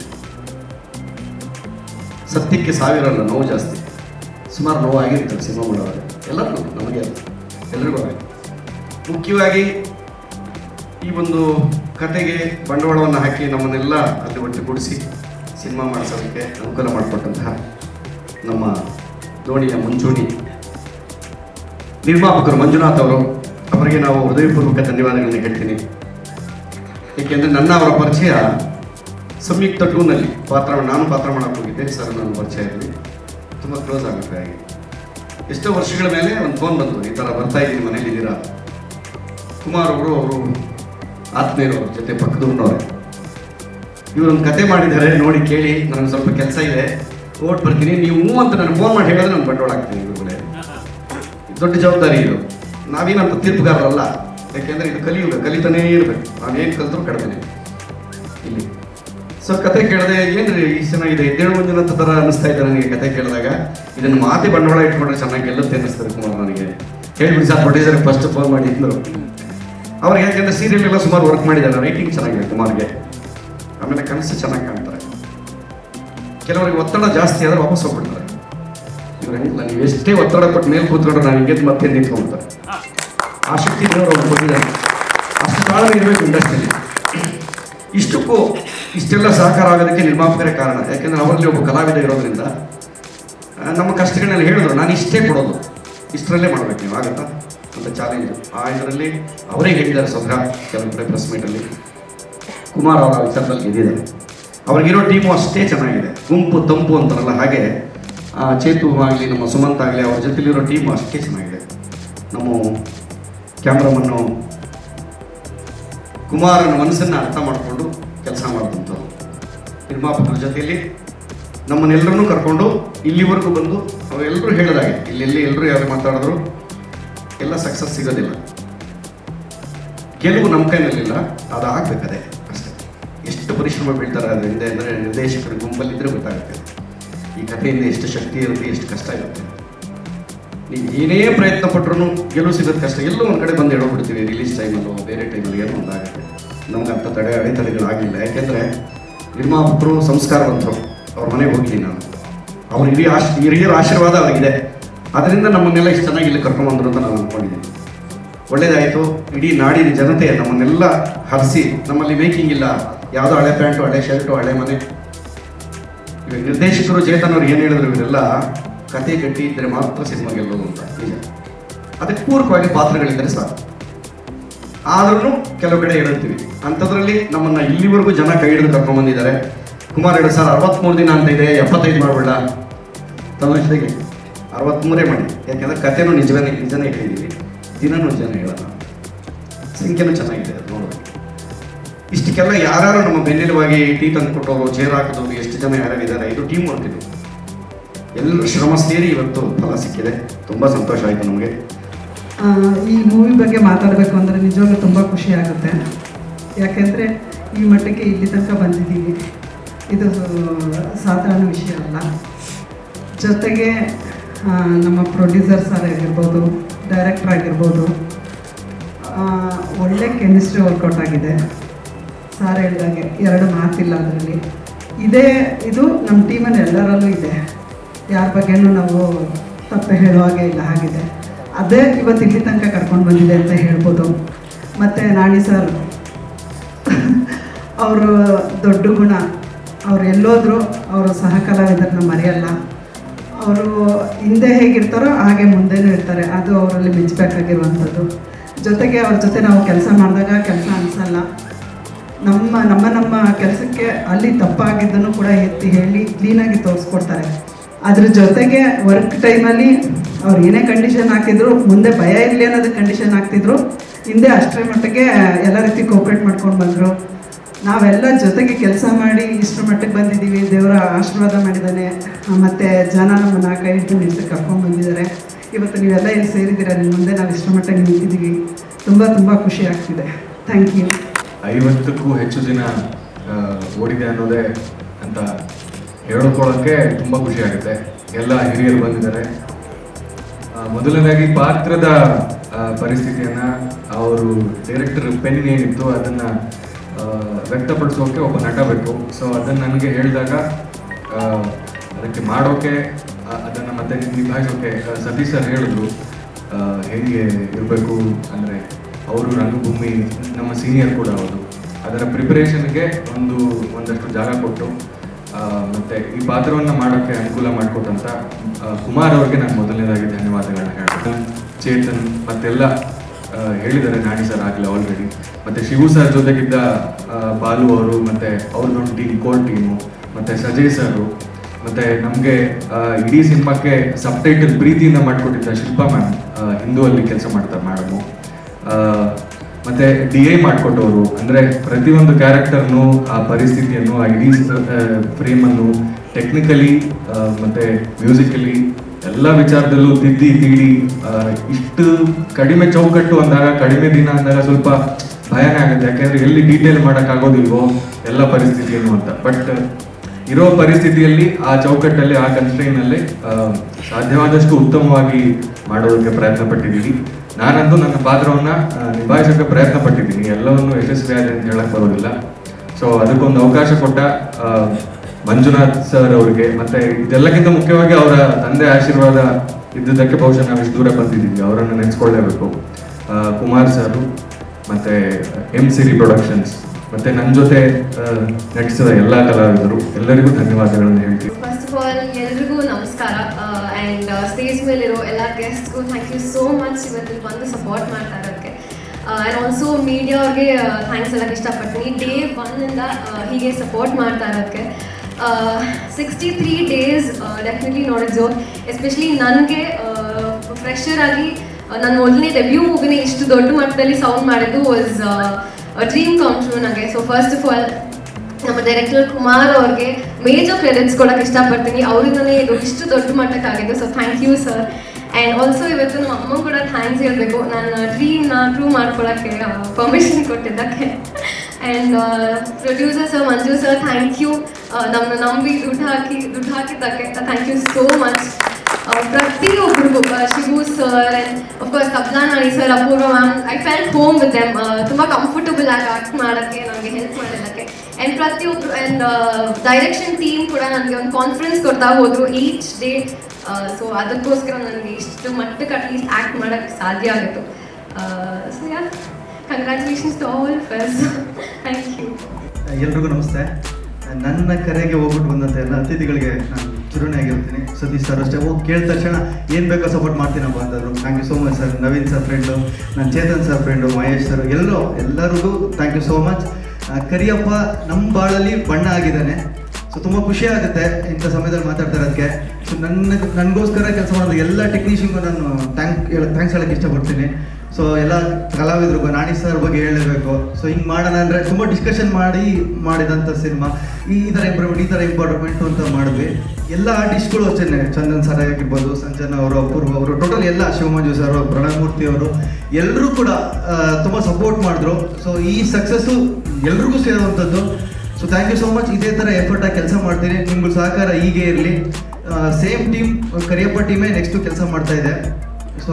ಸತ್ಯಕ್ಕೆ ಸಾವಿರ ಅಲ್ಲ ನೋವು ಜಾಸ್ತಿ ಸುಮಾರು ನೋವು ಆಗಿರ್ತದೆ ಸಿನಿಮಾ ಮಾಡೋವಾಗ ಎಲ್ಲರಿಗೂ ನಮಗೆ ಅಲ್ಲ, ಎಲ್ರಿಗೂ ಆಗಿದೆ ಮುಖ್ಯವಾಗಿ ಈ ಒಂದು ಕತೆಗೆ ಬಂಡವಾಳವನ್ನು ಹಾಕಿ ನಮ್ಮನ್ನೆಲ್ಲ ಅಲ್ಲಿ ಒಟ್ಟುಗೂಡಿಸಿ ಸಿನಿಮಾ ಮಾಡಿಸೋದಕ್ಕೆ ಅನುಕೂಲ ಮಾಡಿಕೊಟ್ಟಂತಹ ನಮ್ಮ ದೋಣಿಯ ಮುಂಚೂಣಿ ನಿರ್ಮಾಪಕರು ಮಂಜುನಾಥ್ ಅವರು ಅವರಿಗೆ ನಾವು ಹೃದಯಪೂರ್ವಕ ಧನ್ಯವಾದಗಳನ್ನು ಹೇಳ್ತೀನಿ ಏಕೆಂದರೆ ನನ್ನ ಅವರ ಪರಿಚಯ ಸಂಯುಕ್ತ ಟೂನಲ್ಲಿ ಪಾತ್ರ ನಾನು ಪಾತ್ರ ಮಾಡಕ್ಕೆ ಹೋಗಿದ್ದೆ ಸರ್ ನನ್ನ ಪರಿಚಯ ಇರಲಿ ತುಂಬ ಕ್ಲೋಸ್ ಆಗುತ್ತೆ ಹಾಗೆ ಎಷ್ಟೋ ವರ್ಷಗಳ ಮೇಲೆ ಒಂದು ಫೋನ್ ಬಂತು ಈ ಥರ ಬರ್ತಾ ಇದ್ದೀನಿ ಮನೇಲಿ ಇದ್ದೀರಾ ಕುಮಾರ್ ಅವರು ಅವರು ಆತ್ಮೀಯರು ಅವ್ರ ಜೊತೆ ಪಕ್ಕದೂರ್ನವ್ರೆ ಇವರೊಂದು ಕತೆ ಮಾಡಿದ್ದಾರೆ ನೋಡಿ ಕೇಳಿ ನನಗೆ ಸ್ವಲ್ಪ ಕೆಲಸ ಇದೆ ಓಟ್ ಬರ್ತೀನಿ ನೀವು ಹ್ಞೂ ಅಂತ ನಾನು ಫೋನ್ ಮಾಡಿ ಹೇಳಿದ್ರೆ ನಾನು ಬಂಡವಾಳ ಹಾಕ್ತೀನಿ ಇವ್ರ ಮೇಲೆ ದೊಡ್ಡ ಜವಾಬ್ದಾರಿ ಇದು ನಾವೇನಂತ ತೀರ್ಪುಗಾರರಲ್ಲ ಯಾಕೆಂದ್ರೆ ಇದು ಕಲಿಯುಗ ಕಲಿತಾನೇ ಇರಬೇಕು ನಾವೇನು ಕಲಿತರು ಕಡಿಮೆ ಇಲ್ಲಿ ಸೊ ಕತೆ ಕೇಳಿದೆ ಏನ್ರಿ ಈ ಚೆನ್ನಾಗಿದೆ ಎದ್ದೇಳು ಮುಂದಿನ ಥರ ಅನಿಸ್ತಾ ಇದೆ ನನಗೆ ಕತೆ ಕೇಳಿದಾಗ ಇದನ್ನು ಮಾತೆ ಬಂಡವಾಳ ಇಟ್ಕೊಂಡ್ರೆ ಚೆನ್ನಾಗಿ ಗೆಲ್ಲುತ್ತೆ ಅನ್ನಿಸ್ತದೆ ಕುಮಾರ್ ನನಗೆ ಹೇಳ್ಬಿಡಿ ಸರ್ ಪ್ರೊಡ್ಯೂಸರ್ ಫಸ್ಟ್ ಫೋನ್ ಮಾಡಿದ್ರು ಅವ್ರಿಗೆ ಯಾಕೆಂದ್ರೆ ಸೀರಿಯಲ್ ಎಲ್ಲ ಸುಮಾರು ವರ್ಕ್ ಮಾಡಿದ್ದಾರೆ ರೈಟಿಂಗ್ ಚೆನ್ನಾಗಿದೆ ಕುಮಾರ್ಗೆ ಆಮೇಲೆ ಕನಸು ಚೆನ್ನಾಗಿ ಕಾಣ್ತಾರೆ ಕೆಲವರಿಗೆ ಒತ್ತಡ ಜಾಸ್ತಿ ಆದ್ರೆ ವಾಪಸ್ ಹೋಗ್ಬಿಡ್ತಾರೆ ಇವ್ರು ಹಂಗಿಲ್ಲ ನೀವು ಎಷ್ಟೇ ಒತ್ತಡ ಕೊಟ್ಟು ಮೇಲೆ ಕೂತ್ಕೊಂಡ್ರೆ ನಾವು ಹಿಂಗೆ ಮತ್ತೆ ನಿಂತ್ಕೊಂಡ್ಬಿಡ್ತಾರೆ ಆ ಶಕ್ತಿ ದೇವರು ಅವ್ರು ಕೊಟ್ಟಿದ್ದಾರೆ ಅಷ್ಟು ತಾಳ್ಮೆ ಇರಬೇಕು ಇಂಡಸ್ಟ್ರಿಯಲ್ಲಿ ಇಷ್ಟಕ್ಕೂ ಇಷ್ಟೆಲ್ಲ ಸಹಕಾರ ಆಗೋದಕ್ಕೆ ನಿರ್ಮಾಪಕರೇ ಕಾರಣ ಯಾಕೆಂದ್ರೆ ಅವರಲ್ಲಿ ಒಬ್ಬ ಕಲಾವಿದ ಇರೋದ್ರಿಂದ ಆ, ನಮ್ಮ ಕಷ್ಟಗಳನ್ನೆಲ್ಲ ಹೇಳಿದ್ರು ನಾನು ಇಷ್ಟೇ ಕೊಡೋದು ಇಷ್ಟರಲ್ಲೇ ಮಾಡ್ಬೇಕು ನೀವು ಆಗುತ್ತಾ ಅಂತ ಚಾಲೆಂಜ್ ಆ ಇದರಲ್ಲಿ ಅವರೇ ಹೇಳಿದ್ದಾರೆ ಸ್ವತಃ ಕೆಲವು ಕಡೆ ಪ್ರೆಸ್ ಮೀಟಲ್ಲಿ ಕುಮಾರ್ ಅವರ ವಿಚಾರದಲ್ಲಿ ಗೆದ್ದಿದ್ದಾರೆ ಅವ್ರಿಗಿರೋ ಟೀಮು ಅಷ್ಟೇ ಚೆನ್ನಾಗಿದೆ ಗುಂಪು ತಂಪು ಅಂತಾರಲ್ಲ ಹಾಗೆ ಆ, ಚೇತು ಆಗಲಿ ನಮ್ಮ ಸುಮಂತ್ ಆಗಲಿ ಅವ್ರ ಜೊತೆಲಿರೋ ಟೀಮು ಅಷ್ಟೇ ಚೆನ್ನಾಗಿದೆ ನಮ್ಮ ಕ್ಯಾಮ್ರಾಮನ್ನು ಕುಮಾರನ ಮನಸ್ಸನ್ನು ಅರ್ಥ ಮಾಡಿಕೊಂಡು ಕೆಲಸ ಮಾಡಿದಂಥವ್ರು ನಿರ್ಮಾಪಕರ ಜೊತೆಯಲ್ಲಿ ನಮ್ಮನ್ನೆಲ್ಲರನ್ನೂ ಕರ್ಕೊಂಡು ಇಲ್ಲಿವರೆಗೂ ಬಂದು ಅವರೆಲ್ಲರೂ ಹೇಳಿದಾಗೆ ಇಲ್ಲೆಲ್ಲಿ ಎಲ್ಲರೂ ಯಾರು ಮಾತಾಡಿದ್ರು ಎಲ್ಲ ಸಕ್ಸಸ್ ಸಿಗೋದಿಲ್ಲ ಗೆಲುವು ನಮ್ಮ ಕೈನಲ್ಲಿಲ್ಲ ಅದು ಆಗ್ಬೇಕದೆ ಅಷ್ಟೇ ಎಷ್ಟು ಪರಿಶ್ರಮ ಬೀಳ್ತಾರೆ ಅದರಿಂದ ಅಂದರೆ ನಿರ್ದೇಶಕರ ಗುಂಪಲ್ಲಿದ್ದರೆ ಗೊತ್ತಾಗುತ್ತೆ ಈ ಕಥೆಯಿಂದ ಎಷ್ಟು ಶಕ್ತಿ ಇರುತ್ತೆ ಎಷ್ಟು ಕಷ್ಟ ಇರುತ್ತೆ ನೀವು ಏನೇ ಪ್ರಯತ್ನ ಪಟ್ಟರು ಗೆಲುವು ಸಿಗೋದು ಕಷ್ಟ ಎಲ್ಲೋ ಒಂದು ಕಡೆ ಬಂದು ಹೇಳ್ಬಿಡ್ತೀವಿ ರಿಲೀಸ್ ಟೈಮಲ್ಲೋ ಬೇರೆ ಟೈಮಲ್ಲಿ ಏನೋ ಒಂದಾಗುತ್ತೆ ನಮ್ಗೆ ಅಂಥ ತಡೆ ಅಡೆತಡೆಗಳಾಗಿಲ್ಲ ಯಾಕೆಂದರೆ ನಿರ್ಮಾಪಕರು ಸಂಸ್ಕಾರವಂತರು ಅವ್ರ ಮನೆಗೆ ಹೋಗಿದ್ದೀನಿ ನಾನು ಅವ್ರ ಹಿರಿಯ ಆಶ್ ಹಿರಿಯರ ಆಶೀರ್ವಾದ ಅವರಿಗಿದೆ ಅದರಿಂದ ನಮ್ಮನ್ನೆಲ್ಲ ಇಷ್ಟು ಚೆನ್ನಾಗಿ ಇಲ್ಲಿ ಕರ್ಕೊಂಬಂದ್ರು ಅಂತ ನಾನು ಅಂದ್ಕೊಂಡಿದ್ದೀನಿ ಒಳ್ಳೇದಾಯಿತು ಇಡೀ ನಾಡಿನ ಜನತೆ ನಮ್ಮನ್ನೆಲ್ಲ ಹರಿಸಿ ನಮ್ಮಲ್ಲಿ ಮೇಕಿಂಗ್ ಇಲ್ಲ ಯಾವುದೋ ಹಳೆ ಪ್ಯಾಂಟು ಹಳೆ ಶರ್ಟು ಹಳೆ ಮನೆ ಇವಾಗ ನಿರ್ದೇಶಕರು ಚೇತನ್ ಅವ್ರು ಏನು ಹೇಳಿದ್ರು ಇವರೆಲ್ಲ ಕತೆ ಗಟ್ಟಿ ಇದ್ದರೆ ಮಾತ್ರ ಸಿನಿಮಾ ಗೆಲ್ಲೋದು ಅಂತ ನಿಜ ಅದಕ್ಕೆ ಪೂರಕವಾಗಿ ಪಾತ್ರಗಳಿದ್ದರೆ ಸಾಕು ಆದ್ರೂ ಕೆಲವು ಕಡೆ ಹೇಳುತ್ತೀವಿ ಅಂಥದ್ರಲ್ಲಿ ನಮ್ಮನ್ನ ಇಲ್ಲಿವರೆಗೂ ಜನ ಕೈ ಹಿಡಿದು ಕರ್ಕೊಂಡ್ ಬಂದಿದ್ದಾರೆ ಕುಮಾರ್ ಹೇಳಿ ಸರ್ ಅರವತ್ಮೂರು ದಿನ ಅಂತ ಇದೆ ಎಪ್ಪತ್ತೈದು ಮಾಡ್ಬಿಡ ತಮಾಷೆಗೆ ಅರವತ್ಮೂರೇ ಮಾಡಿ ಯಾಕೆಂದ್ರೆ ಕಥೆನೂ ನಿಜವೇ ನಿಜನೇ ಹೇಳಿದ್ದೀವಿ ದಿನನೂ ನಿಜನೇ ಹೇಳೋಣ ಸಂಖ್ಯೆನೂ ಚೆನ್ನಾಗಿದೆ ಅದು ನೋಡೋದು ಇಷ್ಟಕ್ಕೆಲ್ಲ ಯಾರ್ಯಾರು ನಮ್ಮ ಬೆನ್ನೆಲುವಾಗಿ ಟೀ ತಂದು ಕೊಟ್ಟವರು ಚೇರ್ ಹಾಕಿದವರು ಎಷ್ಟು ಜನ ಯಾರ್ಯಾರು ಇದ್ದಾರೆ ಇದು ಟೀಮ್ ವರ್ಕ್ ಇದು ಎಲ್ಲರೂ ಶ್ರಮ ಸೇರಿ ಇವತ್ತು ಫಲ ಸಿಕ್ಕಿದೆ ತುಂಬ ಸಂತೋಷ ಆಯಿತು ನಮಗೆ ಆ, ಈ ಮೂವಿ ಬಗ್ಗೆ ಮಾತಾಡಬೇಕು ಅಂದರೆ ನಿಜವಾಗ್ಲೂ ತುಂಬ ಖುಷಿ ಆಗುತ್ತೆ ಯಾಕೆಂದರೆ ಈ ಮಟ್ಟಕ್ಕೆ ಇಲ್ಲಿ ತನಕ ಬಂದಿದ್ದೀವಿ ಇದು ಸಾಧಾರಣ ವಿಷಯ ಅಲ್ಲ ಜೊತೆಗೆ ಆ, ನಮ್ಮ ಪ್ರೊಡ್ಯೂಸರ್ ಸರ್ ಆಗಿರ್ಬೋದು ಡೈರೆಕ್ಟರ್ ಆಗಿರ್ಬೋದು ಆ, ಒಳ್ಳೆ ಕೆಮಿಸ್ಟ್ರಿ ವರ್ಕೌಟ್ ಆಗಿದೆ ಸಾರ್ ಹೇಳ್ದಾಗೆ ಎರಡು ಮಾತಿಲ್ಲ ಅದರಲ್ಲಿ ಇದೇ ಇದು ನಮ್ಮ ಟೀಮಲ್ಲಿ ಎಲ್ಲರಲ್ಲೂ ಇದೆ ಯಾರ ಬಗ್ಗೆನೂ ನಾವು ತಪ್ಪು ಹೇಳೋ ಹಾಗೆ ಇಲ್ಲ ಹಾಗಿದೆ ಅದೇ ಇವತ್ತು ಇಲ್ಲಿ ತನಕ ಕರ್ಕೊಂಡು ಬಂದಿದೆ ಅಂತ ಹೇಳ್ಬೋದು ಮತ್ತು ನಾಣಿ ಸರ್ ಅವರು ದೊಡ್ಡ ಗುಣ ಅವ್ರು ಎಲ್ಲೋದ್ರು ಅವರು ಸಹ ಕಲಾವಿದರನ್ನ ಮರೆಯಲ್ಲ ಅವರು ಹಿಂದೆ ಹೇಗಿರ್ತಾರೋ ಹಾಗೆ ಮುಂದೆನೂ ಇರ್ತಾರೆ ಅದು ಅವರಲ್ಲಿ ಮೆಚ್ಚಬೇಕಾಗಿರುವಂಥದ್ದು ಜೊತೆಗೆ ಅವ್ರ ಜೊತೆ ನಾವು ಕೆಲಸ ಮಾಡಿದಾಗ ಕೆಲಸ ಅನಿಸಲ್ಲ ನಮ್ಮ ನಮ್ಮ ನಮ್ಮ ಕೆಲಸಕ್ಕೆ ಅಲ್ಲಿ ತಪ್ಪಾಗಿದ್ದನ್ನು ಕೂಡ ಎತ್ತಿ ಹೇಳಿ ಕ್ಲೀನಾಗಿ ತೋರಿಸ್ಕೊಡ್ತಾರೆ ಅದ್ರ ಜೊತೆಗೆ ವರ್ಕ್ ಟೈಮಲ್ಲಿ ಅವ್ರು ಏನೇ ಕಂಡೀಷನ್ ಹಾಕಿದ್ರು ಮುಂದೆ ಭಯ ಇರಲಿ ಅನ್ನೋದು ಕಂಡೀಷನ್ ಹಾಕ್ತಿದ್ರು ಹಿಂದೆ ಅಷ್ಟರ ಮಟ್ಟಿಗೆ ಎಲ್ಲ ರೀತಿ ಕೋಪ್ರೇಟ್ ಮಾಡ್ಕೊಂಡು ಬಂದರು ನಾವೆಲ್ಲ ಜೊತೆಗೆ ಕೆಲಸ ಮಾಡಿ ಇಷ್ಟರ ಮಟ್ಟಿಗೆ ಬಂದಿದ್ದೀವಿ ದೇವರ ಆಶೀರ್ವಾದ ಮಾಡಿದ್ದಾನೆ ಮತ್ತು ಜನ ನಮ್ಮನ್ನು ಕೈ ಹಿಡಿದು ನಿಂತು ಕರ್ಕೊಂಡು ಬಂದಿದ್ದಾರೆ ಇವತ್ತು ನೀವೆಲ್ಲ ಇಲ್ಲಿ ಸೇರಿದ್ದೀರ ನಿಮ್ಮ ಮುಂದೆ ನಾವು ಇಷ್ಟರ ಮಟ್ಟಿಗೆ ನಿಂತಿದ್ದೀವಿ ತುಂಬ ತುಂಬ ಖುಷಿ ಆಗ್ತಿದೆ ಥ್ಯಾಂಕ್ ಯು ಐವತ್ತಕ್ಕೂ ಹೆಚ್ಚು ದಿನ ಆ, ಓಡಿದೆ ಅನ್ನೋದೇ ಅಂತ ಹೇಳ್ಕೊಳ್ಳೋಕ್ಕೆ ತುಂಬ ಖುಷಿ ಆಗುತ್ತೆ ಎಲ್ಲ ಹಿರಿಯರು ಬಂದಿದ್ದಾರೆ ಆ, ಮೊದಲನೇದಾಗಿ ಪಾತ್ರದ ಆ, ಪರಿಸ್ಥಿತಿಯನ್ನ ಅವರು ಡೈರೆಕ್ಟರ್ ಪೆನ್ ಏನಿತ್ತು ಅದನ್ನ ಆ, ವ್ಯಕ್ತಪಡಿಸೋಕೆ ಒಬ್ಬ ನಟ ಬೇಕು ಸೊ ಅದನ್ನ ನನಗೆ ಹೇಳಿದಾಗ ಆ, ಅದಕ್ಕೆ ಮಾಡೋಕೆ ಆ, ಅದನ್ನ ಮತ್ತೆ ನಿಭಾಯಿಸೋಕೆ ಆ, ಸತೀಶ್ ಸರ್ ಹೇಳಿದ್ರು ಆ, ಹೇಗೆ ಇರಬೇಕು ಅಂದರೆ ಅವರು ರಂಗಭೂಮಿ ನಮ್ಮ ಸೀನಿಯರ್ ಕೂಡ ಹೌದು ಅದರ ಪ್ರಿಪರೇಷನ್ಗೆ ಒಂದು ಒಂದಷ್ಟು ಜಾಗ ಕೊಟ್ಟು ಆ, ಮತ್ತೆ ಈ ಪಾತ್ರವನ್ನ ಮಾಡೋಕ್ಕೆ ಅನುಕೂಲ ಮಾಡಿಕೊಟ್ಟಂತ ಆ, ಕುಮಾರ್ ಅವ್ರಿಗೆ ನಾನು ಮೊದಲನೇದಾಗಿ ಧನ್ಯವಾದಗಳನ್ನ ಹೇಳ್ತೀನಿ ಚೇತನ್ ಮತ್ತೆಲ್ಲ ಆ, ಹೇಳಿದ್ದಾರೆ ನಾಣಿ ಸರ್ ಆಗಲಿ ಆಲ್ರೆಡಿ ಮತ್ತೆ ಶಿವು ಸರ್ ಜೊತೆಗಿದ್ದ ಆ, ಬಾಲು ಅವರು ಮತ್ತೆ ಅವ್ರದ್ದೊಂದು ಟೀಮ್ ಕೋರ್ ಟೀಮು ಮತ್ತೆ ಸಜಯ್ ಸರ್ ಮತ್ತೆ ನಮಗೆ ಇಡೀ ಸಿನಿಮಾಕ್ಕೆ ಸಬ್ ಟೈಟಲ್ ಪ್ರೀತಿಯಿಂದ ಮಾಡಿಕೊಟ್ಟಿದ್ದ ಶಿಲ್ಪಾ ಮ್ಯಾಮ್ ಹಿಂದೂ ಅಲ್ಲಿ ಕೆಲಸ ಮಾಡ್ತಾರೆ ಮೇಡಮು ಮತ್ತೆ ಡಿ ಐ ಮಾಡಿಕೊಟ್ಟವರು ಅಂದ್ರೆ ಪ್ರತಿಯೊಂದು ಕ್ಯಾರೆಕ್ಟರ್ನು ಆ ಪರಿಸ್ಥಿತಿಯನ್ನು ಆ ಇಡೀ ಫ್ರೇಮನ್ನು ಟೆಕ್ನಿಕಲಿ ಮತ್ತೆ ಮ್ಯೂಸಿಕಲಿ ಎಲ್ಲ ವಿಚಾರದಲ್ಲೂ ತಿದ್ದಿ ತೀಡಿ ಆ, ಇಷ್ಟು ಕಡಿಮೆ ಚೌಕಟ್ಟು ಅಂದಾಗ ಕಡಿಮೆ ದಿನ ಅಂದಾಗ ಸ್ವಲ್ಪ ಭಯನೇ ಆಗುತ್ತೆ ಯಾಕೆಂದ್ರೆ ಎಲ್ಲಿ ಡೀಟೇಲ್ ಮಾಡೋಕ್ಕಾಗೋದಿಲ್ವೋ ಎಲ್ಲ ಪರಿಸ್ಥಿತಿಯನ್ನು ಅಂತ ಬಟ್ ಇರೋ ಪರಿಸ್ಥಿತಿಯಲ್ಲಿ ಆ ಚೌಕಟ್ಟಲ್ಲಿ ಆ ಕನ್ಸ್ಟ್ರೈನಲ್ಲಿ ಸಾಧ್ಯವಾದಷ್ಟು ಉತ್ತಮವಾಗಿ ಮಾಡೋದಕ್ಕೆ ಪ್ರಯತ್ನ ಪಟ್ಟಿದ್ದೀವಿ ನಾನಂತೂ ನನ್ನ ಪಾತ್ರವನ್ನ ಆ, ನಿಭಾಯಿಸೋಕೆ ಪ್ರಯತ್ನ ಪಟ್ಟಿದ್ದೀನಿ ಎಲ್ಲವನ್ನು ಯಶಸ್ವಿಯಾದ ಅಂತ ಹೇಳಕ್ ಬರೋದಿಲ್ಲ ಸೊ ಅದಕ್ಕೊಂದು ಅವಕಾಶ ಕೊಟ್ಟ ಆ, ಮಂಜುನಾಥ್ ಸರ್ ಅವರಿಗೆ ಮತ್ತೆ ಇದೆಲ್ಲಕ್ಕಿಂತ ಮುಖ್ಯವಾಗಿ ಅವರ ತಂದೆ ಆಶೀರ್ವಾದ ಇದ್ದುದಕ್ಕೆ ಬಹುಶಃ ನಾವು ಇಷ್ಟು ದೂರ ಬಂದಿದ್ದೀವಿ ಅವರನ್ನು ನೆನೆಸ್ಕೊಳ್ಳೇಬೇಕು ಆ, ಕುಮಾರ್ ಸರ್ ಮತ್ತೆ ಎಂ ಸಿರಿ ಪ್ರೊಡಕ್ಷನ್ಸ್ ಮತ್ತೆ ನನ್ನ ಜೊತೆ ಆ, ನಟಿಸಿದ ಎಲ್ಲ ಕಲಾವಿದರು ಎಲ್ಲರಿಗೂ ಧನ್ಯವಾದಗಳನ್ನು ಹೇಳ್ತೀನಿ ಫಸ್ಟ್ ಆಫ್ ಆಲ್ ಎಲ್ರಿಗೂ ನಮಸ್ಕಾರ ಆ್ಯಂಡ್ ಸ್ಟೇಜ್ ಮೇಲಿರೋ ಎಲ್ಲ ಗೆಸ್ಟ್ಗೂ ಥ್ಯಾಂಕ್ ಯು ಸೋ ಮಚ್ ಇವತ್ತು ಬಂದು ಸಪೋರ್ಟ್ ಮಾಡ್ತಾ ಇರೋದಕ್ಕೆ ಆ್ಯಂಡ್ ಆಲ್ಸೋ ಮೀಡಿಯಾ ಅವ್ರಿಗೆ ಥ್ಯಾಂಕ್ಸ್ ಹೇಳಕ್ಕೆ ಇಷ್ಟಪಡ್ತೀನಿ ಡೇ ಒನ್ನಿಂದ ಹೀಗೆ ಸಪೋರ್ಟ್ ಮಾಡ್ತಾ ಇರೋದಕ್ಕೆ ಸಿಕ್ಸ್ಟಿ ತ್ರೀ ಡೇಸ್ ಡೆಫಿನೆಟ್ಲಿ ನೋಡಿದ್ದು ಎಸ್ಪೆಷಲಿ ನನಗೆ ಫ್ರೆಶರ್ ಆಗಿ ನನ್ನ ಮೊದಲನೇ ಡೆಬ್ಯೂ ಮೂವಿನೇ ಇಷ್ಟು ದೊಡ್ಡ ಮಟ್ಟದಲ್ಲಿ ಸೌಂಡ್ ಮಾಡಿದ್ದು ವಾಸ್ ಡ್ರೀಮ್ ಕಮ್ ಟ್ರೂ ನನಗೆ ಸೊ ಫಸ್ಟ್ ಆಫ್ ಆಲ್ ನಮ್ಮ ಡೈರೆಕ್ಟರ್ ಕುಮಾರ್ ಅವ್ರಿಗೆ ಮೇಜರ್ ಕ್ರೆಡಿಟ್ಸ್ ಕೊಡಕ್ಕೆ ಇಷ್ಟಪಡ್ತೀನಿ ಅವರಿಂದನೇ ಇದು ಇಷ್ಟು ದೊಡ್ಡ ಮಟ್ಟಕ್ಕೆ ಆಗಿದ್ದು so thank you sir and also ಇವತ್ತು ನಮ್ಮ ಅಮ್ಮ ಕೂಡ ಥ್ಯಾಂಕ್ಸ್ ಹೇಳಬೇಕು ನನ್ನ ಡ್ರೀಮ್ನ ಟ್ರೂ ಮಾಡ್ಕೊಳ್ಳೋಕ್ಕೆ ಪರ್ಮಿಷನ್ ಕೊಟ್ಟಿದ್ದಕ್ಕೆ and producer sir Manju sir thank you ನಮ್ಮನ್ನ ನಂಬಿ ದುಡ್ಡು ಹಾಕಿ ದುಡ್ಡು ಹಾಕಿದ್ದಕ್ಕೆ ಥ್ಯಾಂಕ್ ಯು ಸೋ ಮಚ್ ಪ್ರತಿಯೊಬ್ಬರಿಗೂ ಶಿವು ಸರ್ ಆ್ಯಂಡ್ ಅಫ್ಕೋರ್ಸ್ ಕಬ್ಲಾನಾಣಿ sir Apoorva ma'am I felt home with them ತುಂಬ ಕಂಫರ್ಟಬಲ್ ಆಗಿ ಆಕ್ಟ್ ಮಾಡೋಕ್ಕೆ ನನಗೆ ಹೆಲ್ಪ್ ಮಾಡಿದ್ದಕ್ಕೆ ಆ್ಯಂಡ್ ಪ್ರತಿಯೊಬ್ಬರು ಆ್ಯಂಡ್ ಡೈರೆಕ್ಷನ್ ಟೀಮ್ ಕೂಡ ನನಗೆ ಒಂದು ಕಾನ್ಫಿಡೆನ್ಸ್ ಕೊಡ್ತಾ ಹೋದರು ಈಚ್ ಡೇ ಸೊ ಅದಕ್ಕೋಸ್ಕರ ನನಗೆ ಇಷ್ಟು ಮಟ್ಟಕ್ಕೆ ಅಟ್ಲೀಸ್ಟ್ ಆ್ಯಕ್ಟ್ ಮಾಡೋಕ್ಕೆ ಸಾಧ್ಯ ಆಗಿತ್ತು so yeah congratulations to all first thank you ಎಲ್ರಿಗೂ ನಮಸ್ತೆ ನನ್ನ ಕರೆಗೆ ಹೋಗ್ಬಿಟ್ಟು ಬಂದಂಥ ಎಲ್ಲ ಅತಿಥಿಗಳಿಗೆ ನಾನು ಚಿರುಣಿಯಾಗಿರ್ತೀನಿ ಸತೀಶ್ ಸರ್ ಅಷ್ಟೇ ಹೋಗಿ ಕೇಳಿದ ತಕ್ಷಣ ಏನು ಬೇಕೋ ಸಪೋರ್ಟ್ ಮಾಡ್ತೀನಪ್ಪ ಅಂತಂದರು thank you so much sir Naveen sir friend ನನ್ನ Chetan sir friend Mahesh sir ಎಲ್ಲರೂ ಎಲ್ಲರಿಗೂ thank you so much Kariyappa ನಮ್ಮ ಬಾಳಲ್ಲಿ ಬಣ್ಣ ಆಗಿದ್ದಾನೆ ಸೊ ತುಂಬ ಖುಷಿ ಆಗುತ್ತೆ ಇಂಥ ಸಮಯದಲ್ಲಿ ಮಾತಾಡ್ತಾ ಇರೋದಕ್ಕೆ ಸೊ ನನ್ನ ನನಗೋಸ್ಕರ ಕೆಲಸ ಮಾಡೋದು ಎಲ್ಲ ಟೆಕ್ನಿಷಿಯನ್ಗೂ ನಾನು ಥ್ಯಾಂಕ್ ಥ್ಯಾಂಕ್ಸ್ ಹೇಳಕ್ಕೆ ಇಷ್ಟಪಡ್ತೀನಿ ಸೊ ಎಲ್ಲ ಕಲಾವಿದ್ರಿಗೂ ನಾಣಿ ಸರ್ ಬಗ್ಗೆ ಹೇಳಬೇಕು ಸೊ ಹಿಂಗೆ ಮಾಡೋಣ ಅಂದರೆ ತುಂಬ ಡಿಸ್ಕಷನ್ ಮಾಡಿ ಮಾಡಿದಂಥ ಸಿನಿಮಾ ಈ ಥರ ಇಂಪ್ರೂವ್ಮೆಂಟ್ ಈ ಥರ ಇಂಪ್ರೂವ್ಮೆಂಟು ಅಂತ ಮಾಡಿದ್ವಿ ಎಲ್ಲ ಆರ್ಟಿಸ್ಟ್ಗಳು ಅಷ್ಟೇ ಚಂದನ್ ಸರ್ ಆಗಿರ್ಬೋದು ಸಂಜನಾ ಅವರು ಅಪೂರ್ವ ಅವರು ಟೋಟಲ್ ಎಲ್ಲ ಶಿವಮಂಜು ಸರ್ ಪ್ರಣಯಮೂರ್ತಿ ಅವರು ಎಲ್ಲರೂ ಕೂಡ ತುಂಬ ಸಪೋರ್ಟ್ ಮಾಡಿದ್ರು ಸೊ ಈ ಸಕ್ಸಸ್ಸು ಎಲ್ರಿಗೂ ಸೇರುವಂಥದ್ದು so thank you so much ಇದೇ ಥರ ಎಫರ್ಟಾಗಿ ಕೆಲಸ ಮಾಡ್ತೀನಿ ನಿಮ್ಗಳ ಸಹಕಾರ ಹೀಗೆ ಇರಲಿ ಸೇಮ್ ಟೀಮ್ ಕರಿಯಪ್ಪ ಟೀಮೇ ನೆಕ್ಸ್ಟು ಕೆಲಸ ಮಾಡ್ತಾ ಇದೆ ಸೊ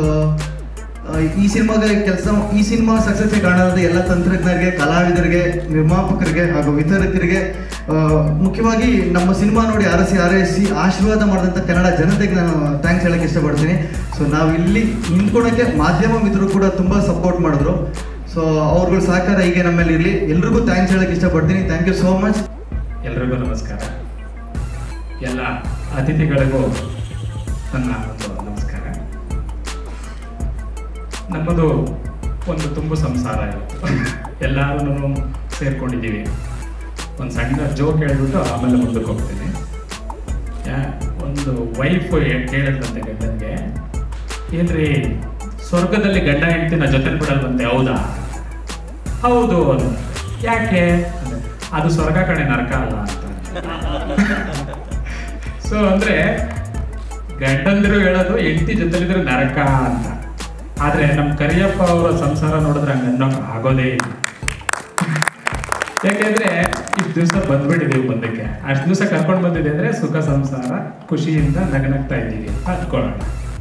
ಈ ಸಿನಿಮಾಗೆ ಕೆಲಸ ಈ ಸಿನಿಮಾ ಸಕ್ಸಸ್ಗೆ ಕಾರಣವಾದ ಎಲ್ಲ ತಂತ್ರಜ್ಞರಿಗೆ ಕಲಾವಿದರಿಗೆ ನಿರ್ಮಾಪಕರಿಗೆ ಹಾಗೂ ವಿತರಕರಿಗೆ ಆ, ಮುಖ್ಯವಾಗಿ ನಮ್ಮ ಸಿನಿಮಾ ನೋಡಿ ಆರಸಿ ಆರೈಸಿ ಆಶೀರ್ವಾದ ಮಾಡಿದಂಥ ಕನ್ನಡ ಜನತೆಗೆ ನಾನು ಥ್ಯಾಂಕ್ಸ್ ಹೇಳಕ್ಕೆ ಇಷ್ಟಪಡ್ತೀನಿ ಸೊ ನಾವು ಇಲ್ಲಿ ನಿಂತ್ಕೊಳಕ್ಕೆ ಮಾಧ್ಯಮ ಮಿತ್ರರು ಕೂಡ ತುಂಬ ಸಪೋರ್ಟ್ ಮಾಡಿದ್ರು ಸೊ ಅವ್ರಗಳ ಸಹಕಾರ ಹೀಗೆ ನಮ್ಮಲ್ಲಿ ಇರಲಿ ಎಲ್ರಿಗೂ ಥ್ಯಾಂಕ್ಸ್ ಹೇಳಕ್ಕೆ ಇಷ್ಟಪಡ್ತೀನಿ ಥ್ಯಾಂಕ್ ಯು ಸೋ ಮಚ್ ಎಲ್ರಿಗೂ ನಮಸ್ಕಾರ ಎಲ್ಲ ಅತಿಥಿಗಳಿಗೂ ನನ್ನ ಒಂದು ನಮಸ್ಕಾರ ನಮ್ಮದು ಒಂದು ತುಂಬು ಸಂಸಾರ ಇವತ್ತು ಎಲ್ಲರೂ ಸೇರ್ಕೊಂಡಿದ್ದೀವಿ ಒಂದು ಸಣ್ಣ ಜೋಕ್ ಹೇಳ್ಬಿಟ್ಟು ಆಮೇಲೆ ಮುಂದಕ್ಕೆ ಹೋಗ್ತೀನಿ ಯಾ ಒಂದು ವೈಫ್ ಕೇಳಿದಂತೆ ಗಂಡನಿಗೆ ಏನ್ರಿ ಸ್ವರ್ಗದಲ್ಲಿ ಗಂಡ ಹೆಂಡ್ತಿನ ಜೊತೆ ಬಿಡಲ್ವಂತೆ ಹೌದಾ ಹೌದು ಅದು ಯಾಕೆ ಅಂದ್ರೆ, ಅದು ಸ್ವರ್ಗ ಕಡೆ ನರಕ ಅಲ್ಲ ಅಂತ ಸೊ ಅಂದ್ರೆ ಗಂಡಂದಿರು ಹೇಳೋದು ಹೆಂಡತಿ ಜೊತೆಲಿದ್ರೆ ನರಕ ಅಂತ ಆದ್ರೆ ನಮ್ ಕರಿಯಪ್ಪ ಅವರ ಸಂಸಾರ ನೋಡಿದ್ರೆ ಹಂಗ ಅನ್ನೋಕ್ ಆಗೋದೇ ಇಲ್ಲ ಯಾಕೆಂದ್ರೆ ಇಷ್ಟು ದಿವಸ ಬಂದ್ಬಿಟ್ಟಿದ್ದೀವಿ ಮುಂದಕ್ಕೆ ಅಷ್ಟು ದಿವಸ ಕರ್ಕೊಂಡು ಬಂದಿದೆ ಅಂದರೆ ಸುಖ ಸಂಸಾರ ಖುಷಿಯಿಂದ ನಗನಗ್ತಾ ಇದ್ದೀವಿ ಅಂತ ಅಂದ್ಕೊಳ್ಳೋಣ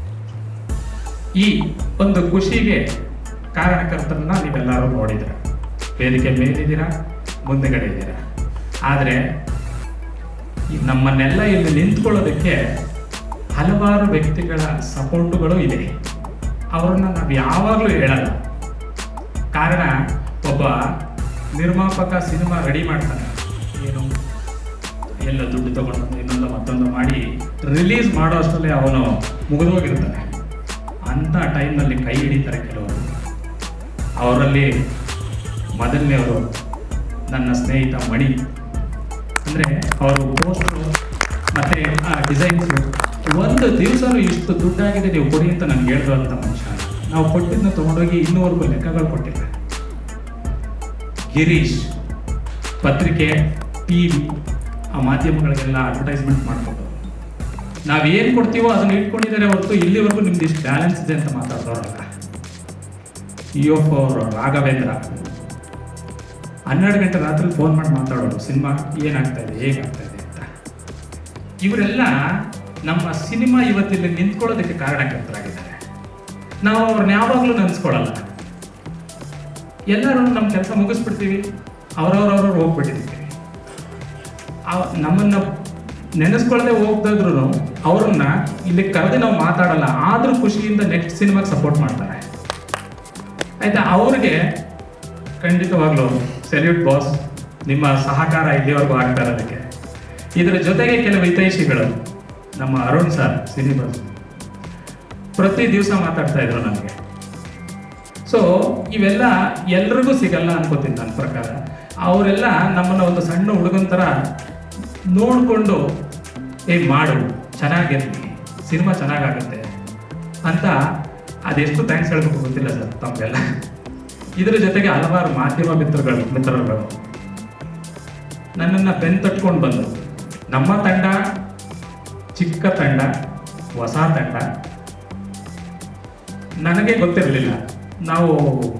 ಈ ಒಂದು ಖುಷಿಗೆ ಕಾರಣಕರ್ತರನ್ನ ನೀವೆಲ್ಲರೂ ನೋಡಿದ್ರ ವೇದಿಕೆ ಮೇಲಿದ್ದೀರಾ ಮುಂದೆಗಡೆ ಇದ್ದೀರಾ ಆದರೆ ಈ ನಮ್ಮನ್ನೆಲ್ಲ ಇಲ್ಲಿ ನಿಂತ್ಕೊಳ್ಳೋದಕ್ಕೆ ಹಲವಾರು ವ್ಯಕ್ತಿಗಳ ಸಪೋರ್ಟುಗಳು ಇದೆ ಅವ್ರನ್ನ ನಾವು ಯಾವಾಗಲೂ ಹೇಳಲ್ಲ ಕಾರಣ ಒಬ್ಬ ನಿರ್ಮಾಪಕ ಸಿನಿಮಾ ರೆಡಿ ಮಾಡ್ತಾನೆ ಏನು ಎಲ್ಲ ದುಡ್ಡು ತಗೊಂಡು ಇನ್ನೊಂದು ಮತ್ತೊಂದು ಮಾಡಿ ರಿಲೀಸ್ ಮಾಡೋ ಅಷ್ಟರಲ್ಲಿ ಅವನು ಮುಗಿದೋಗಿರ್ತಾನೆ ಅಂಥ ಟೈಮ್ನಲ್ಲಿ ಕೈ ಹಿಡಿತಾರೆ ಕೆಲವರು ಅವರಲ್ಲಿ ಮೊದಲನೇವರು ನನ್ನ ಸ್ನೇಹಿತ ಮಣಿ ಅಂದರೆ ಅವರು ಪೋಸ್ಟರು ಮತ್ತು ಆ ಡಿಸೈನ್ಸು ಒಂದು ದಿವಸನೂ ಇಷ್ಟು ದುಡ್ಡಾಗಿದೆ ನೀವು ಕೊಡಿ ಅಂತ ನನಗೆ ಹೇಳಿದ್ರು ಅಂತ ಮನುಷ್ಯ ನಾವು ಕೊಟ್ಟಿದ್ದನ್ನ ತೊಗೊಂಡೋಗಿ ಇನ್ನೂವರೆಗೂ ಲೆಕ್ಕಗಳು ಕೊಟ್ಟಿಲ್ಲ ಗಿರೀಶ್ ಪತ್ರಿಕೆ ಟಿ ವಿ ಆ ಮಾಧ್ಯಮಗಳಿಗೆಲ್ಲ ಅಡ್ವರ್ಟೈಸ್ಮೆಂಟ್ ಮಾಡಿಕೊಟ್ಟು ನಾವೇನು ಕೊಡ್ತೀವೋ ಅದನ್ನ ಇಟ್ಕೊಂಡಿದ್ದಾರೆ ಹೊರತು ಇಲ್ಲಿವರೆಗೂ ನಿಮ್ದು ಇಷ್ಟು ಬ್ಯಾಲೆನ್ಸ್ ಇದೆ ಅಂತ ಮಾತಾಡ್ದವ್ರಲ್ಲ ಇ ಎಫ್ ಅವರು ರಾಘವೇಂದ್ರ ಹನ್ನೆರಡು ಗಂಟೆ ರಾತ್ರಿ ಫೋನ್ ಮಾಡಿ ಮಾತಾಡೋರು ಸಿನಿಮಾ ಏನಾಗ್ತಾ ಇದೆ ಹೇಗಾಗ್ತಾ ಇದೆ ಅಂತ ಇವರೆಲ್ಲ ನಮ್ಮ ಸಿನಿಮಾ ಇವತ್ತಿಲ್ಲಿ ನಿಂತ್ಕೊಳ್ಳೋದಕ್ಕೆ ಕಾರಣಕರ್ತರಾಗಿದ್ದಾರೆ ನಾವು ಅವ್ರನ್ನ ಯಾವಾಗಲೂ ನೆನೆಸ್ಕೊಳ್ಳಲ್ಲ ಎಲ್ಲರೂ ನಮ್ಮ ಕೆಲಸ ಮುಗಿಸ್ಬಿಡ್ತೀವಿ ಅವ್ರವ್ರವ್ರವ್ರು ಹೋಗ್ಬಿಟ್ಟಿರ್ತೀವಿ ಅವ್- ನಮ್ಮನ್ನ ನೆನೆಸ್ಕೊಳ್ಳದೆ ಹೋಗ್ದಾದ್ರು ಅವ್ರನ್ನ ಇಲ್ಲಿ ಕರೆದು ನಾವು ಮಾತಾಡಲ್ಲ ಆದ್ರೂ ಖುಷಿಯಿಂದ ನೆಕ್ಸ್ಟ್ ಸಿನಿಮಾಗೆ ಸಪೋರ್ಟ್ ಮಾಡ್ತಾರೆ ಆಯ್ತಾ ಅವ್ರಿಗೆ ಖಂಡಿತವಾಗ್ಲೂ ಸೆಲ್ಯೂಟ್ ಬಾಸ್ ನಿಮ್ಮ ಸಹಕಾರ ಇಲ್ಲಿವರೆಗೂ ಆಗ್ತಾ ಇರೋದಕ್ಕೆ ಇದರ ಜೊತೆಗೆ ಕೆಲವು ಹಿತೈಷಿಗಳು ನಮ್ಮ ಅರುಣ್ ಸರ್ ಸಿನಿಬಸ್ ಪ್ರತಿ ದಿವಸ ಮಾತಾಡ್ತಾ ಇದ್ರು ನನಗೆ ಸೊ ಇವೆಲ್ಲ ಎಲ್ರಿಗೂ ಸಿಗಲ್ಲ ಅನ್ಕೋತೀನಿ ನನ್ನ ಪ್ರಕಾರ ಅವರೆಲ್ಲ ನಮ್ಮನ್ನ ಒಂದು ಸಣ್ಣ ಹುಡುಗನ ಥರ ನೋಡಿಕೊಂಡು ಏ ಮಾಡು ಚೆನ್ನಾಗಿರ್ಲಿ ಸಿನಿಮಾ ಚೆನ್ನಾಗಾಗುತ್ತೆ ಅಂತ ಅದೆಷ್ಟು ಥ್ಯಾಂಕ್ಸ್ ಹೇಳ್ಬೇಕು ಗೊತ್ತಿಲ್ಲ ಸರ್ ತಮಗೆಲ್ಲ ಇದರ ಜೊತೆಗೆ ಹಲವಾರು ಮಾಧ್ಯಮ ಮಿತ್ರಗಳು ಮಿತ್ರರುಗಳು ನನ್ನನ್ನು ಬೆನ್ ತಟ್ಕೊಂಡು ಬಂದು ನಮ್ಮ ತಂಡ ಚಿಕ್ಕ ತಂಡ ಹೊಸ ತಂಡ ನನಗೆ ಗೊತ್ತಿರಲಿಲ್ಲ ನಾವು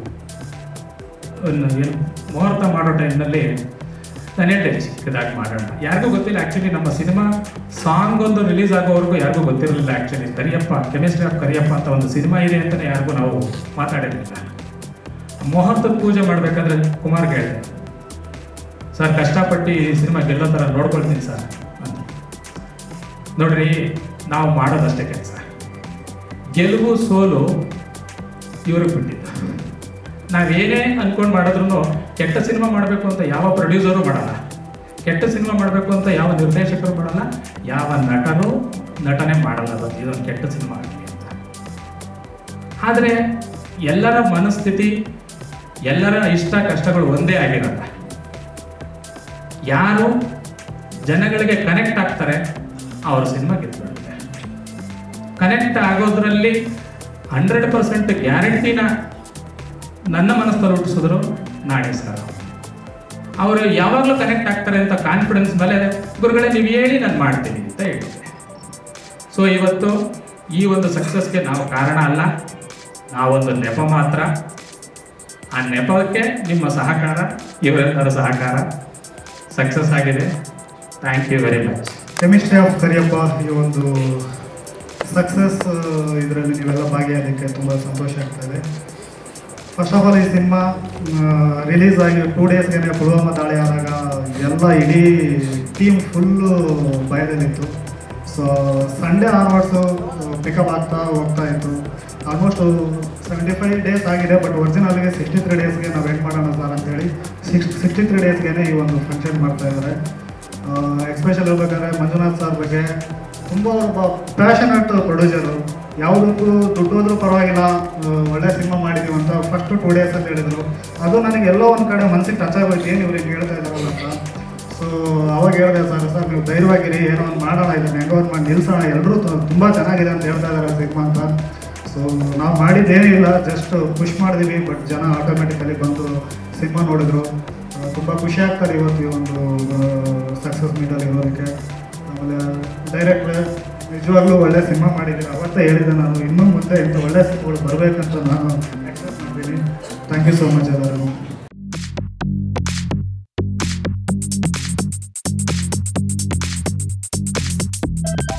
ಒಂದು ಏನು ಮುಹೂರ್ತ ಮಾಡೋ ಟೈಮ್ನಲ್ಲಿ ನಾನು ಹೇಳಿದೆ ಚಿಕ್ಕದಾಗಿ ಮಾಡೋಣ ಯಾರಿಗೂ ಗೊತ್ತಿಲ್ಲ ಆ್ಯಕ್ಚುಲಿ ನಮ್ಮ ಸಿನಿಮಾ ಸಾಂಗ್ ಒಂದು ರಿಲೀಸ್ ಆಗೋವರೆಗೂ ಯಾರಿಗೂ ಗೊತ್ತಿರಲಿಲ್ಲ actually Kariyappa chemistry of Kariyappa ಅಂತ ಒಂದು ಸಿನಿಮಾ ಇದೆ ಅಂತಲೇ ಯಾರಿಗೂ ನಾವು ಮಾತಾಡಿರಲಿಲ್ಲ ಮುಹೂರ್ತದ ಪೂಜೆ ಮಾಡಬೇಕಾದ್ರೆ ಕುಮಾರ್ ಹೇಳಿದೆ ಸರ್ ಕಷ್ಟಪಟ್ಟು ಈ ಸಿನಿಮಾ ಗೆಲ್ಲೋ ಥರ ನೋಡ್ಕೊಳ್ತೀನಿ ಸರ್ ಅಂತ ನೋಡ್ರಿ ನಾವು ಮಾಡೋದಷ್ಟೇ ಕೆಲಸ ಗೆಲುವು ಸೋಲು ಇವ್ರಿಗೆ ಬಿಟ್ಟಿದ್ದು ನಾವೇನೇ ಅನ್ಕೊಂಡು ಮಾಡಿದ್ರು ಕೆಟ್ಟ ಸಿನಿಮಾ ಮಾಡಬೇಕು ಅಂತ ಯಾವ ಪ್ರೊಡ್ಯೂಸರು ಮಾಡಲ್ಲ ಕೆಟ್ಟ ಸಿನಿಮಾ ಮಾಡಬೇಕು ಅಂತ ಯಾವ ನಿರ್ದೇಶಕರು ಮಾಡಲ್ಲ ಯಾವ ನಟರು ನಟನೆ ಮಾಡಲ್ಲ ಅದು ಇದೊಂದು ಕೆಟ್ಟ ಸಿನಿಮಾ ಆಗಲಿ ಅಂತ ಆದರೆ ಎಲ್ಲರ ಮನಸ್ಥಿತಿ ಎಲ್ಲರ ಇಷ್ಟ ಕಷ್ಟಗಳು ಒಂದೇ ಆಗಿರಲ್ಲ ಯಾರು ಜನಗಳಿಗೆ ಕನೆಕ್ಟ್ ಆಗ್ತಾರೆ ಅವ್ರ ಸಿನಿಮಾ ಗೆದ್ಬಿಡುತ್ತೆ ಕನೆಕ್ಟ್ ಆಗೋದ್ರಲ್ಲಿ ಹಂಡ್ರೆಡ್ ಪರ್ಸೆಂಟ್ ಗ್ಯಾರಂಟಿನ ನನ್ನ ಮನಸ್ಸಲ್ಲಿ ಹುಟ್ಟಿಸಿದ್ರು ನಾಳೆ ಸರ್ ಅವರು ಯಾವಾಗಲೂ ಕನೆಕ್ಟ್ ಆಗ್ತಾರೆ ಅಂತ ಕಾನ್ಫಿಡೆನ್ಸ್ ಮೇಲೆ ಗುರುಗಳೇ ನೀವು ಹೇಳಿ ನಾನು ಮಾಡ್ತೀನಿ ಅಂತ ಹೇಳಿದೆ ಸೊ ಇವತ್ತು ಈ ಒಂದು ಸಕ್ಸಸ್ಗೆ ನಾವು ಕಾರಣ ಅಲ್ಲ ನಾವೊಂದು ನೆಪ ಮಾತ್ರ ಆ ನೆಪಕ್ಕೆ ನಿಮ್ಮ ಸಹಕಾರ ಇವರೆಲ್ಲರ ಸಹಕಾರ ಸಕ್ಸಸ್ ಆಗಿದೆ thank you very much chemistry of Kariyappa ಈ ಒಂದು ಸಕ್ಸಸ್ ಇದರಲ್ಲಿ ನೀವೆಲ್ಲ ಭಾಗಿಯಾಗಲಿಕ್ಕೆ ತುಂಬ ಸಂತೋಷ ಆಗ್ತಾ ಇದೆ ಫಸ್ಟ್ ಆಫ್ ಆಲ್ ಈ ಸಿನಿಮಾ ರಿಲೀಸ್ ಆಗಿ ಟೂ ಡೇಸ್ಗೆ ಪುಲ್ವಾಮಾ ದಾಳಿ ಆದಾಗ ಎಲ್ಲ ಇಡೀ ಟೀಮ್ ಫುಲ್ಲು ಭಯದಲ್ಲಿತ್ತು ಸೊ ಸಂಡೇ ಆನ್ವರ್ಡ್ಸು ಪಿಕಪ್ ಆಗ್ತಾ ಹೋಗ್ತಾ ಇತ್ತು ಆಲ್ಮೋಸ್ಟ್ ಸೆವೆಂಟಿ ಫೈವ್ ಡೇಸ್ ಆಗಿದೆ ಬಟ್ ಒರಿಜಿನಲ್ಗೆ ಸಿಕ್ಸ್ಟಿ ತ್ರೀ ಡೇಸ್ಗೆ ನಾವು ವೇಟ್ ಮಾಡೋಣ ಸರ್ ಅಂತೇಳಿ ಸಿಕ್ಸ್ ಸಿಕ್ಸ್ಟಿ ತ್ರೀ ಡೇಸ್ಗೆ ಈ ಒಂದು ಫಂಕ್ಷನ್ ಮಾಡ್ತಾ ಇದ್ದಾರೆ ಎಕ್ಸ್ಪೆಷಲ್ ಹೇಳ್ಬೇಕಾದ್ರೆ ಮಂಜುನಾಥ್ ಸರ್ ಬಗ್ಗೆ ತುಂಬ ಒಬ್ಬ ಪ್ಯಾಷನೇಟ್ ಪ್ರೊಡ್ಯೂಸರು ಯಾವುದಕ್ಕೂ ದುಡ್ಡು ಹೋದ್ರೂ ಪರವಾಗಿಲ್ಲ ಆ, ಒಳ್ಳೆ ಸಿನಿಮಾ ಮಾಡಿದೀವಿ ಅಂತ ಫಸ್ಟ್ ಟೂ ಡೇಸ್ ಅಂತ ಹೇಳಿದ್ರು ಅದು ನನಗೆ ಎಲ್ಲೋ ಒಂದು ಕಡೆ ಮನಸ್ಸಿಗೆ ಟಚ್ ಆಗೋಯ್ತು ಏನು ಇವ್ರಿಗೆ ಹೇಳ್ತಾ ಇದ್ದಾರಲ್ಲ ಅಂತ ಸೊ ಅವಾಗ ಹೇಳಿದೆ ಸರ್ ಸರ್ ನೀವು ಧೈರ್ಯವಾಗಿರಿ ಏನೋ ಒಂದು ಮಾಡೋಣ ಇದನ್ನ ಹೆಂಗೋ ಒಂದು ಮಾಡಿ ನಿಲ್ಸೋಣ ಎಲ್ಲರೂ ತುಂಬ ಚೆನ್ನಾಗಿದೆ ಅಂತ ಹೇಳ್ತಾ ಇದ್ದಾರೆ ಸಿನಿಮಾ ಅಂತ ಸೊ ನಾವು ಮಾಡಿದ್ದೇನಿಲ್ಲ ಜಸ್ಟ್ ಪುಷ್ ಮಾಡಿದೀವಿ ಬಟ್ ಜನ ಆಟೋಮೆಟಿಕಲಿ ಬಂದು ಸಿನಿಮಾ ನೋಡಿದ್ರು ತುಂಬ ಖುಷಿ ಆಗ್ತಾರೆ ಇವತ್ತು ಈ ಒಂದು ಸಕ್ಸಸ್ ಮೀಟಲ್ಲಿ ಇರೋದಕ್ಕೆ ಆಮೇಲೆ ಡೈರೆಕ್ಟ್ರ್ ನಿಜವಾಗ್ಲೂ ಒಳ್ಳೆ ಸಿನಿಮಾ ಮಾಡಿದ್ದೀನಿ ಅವತ್ತೇ ಹೇಳಿದ್ದೆ ನಾನು ಇನ್ನೂ ಮುಂದೆ ಇಂಥ ಒಳ್ಳೆ ಸಿನಿಮಾಗಳು ಬರಬೇಕಂತ ನಾನು ಎಕ್ಸೆಪ್ಟ್ ಮಾಡ್ತೀನಿ ಥ್ಯಾಂಕ್ ಯು ಸೋ ಮಚ್ ಎಲ್ಲರಿಗೂ you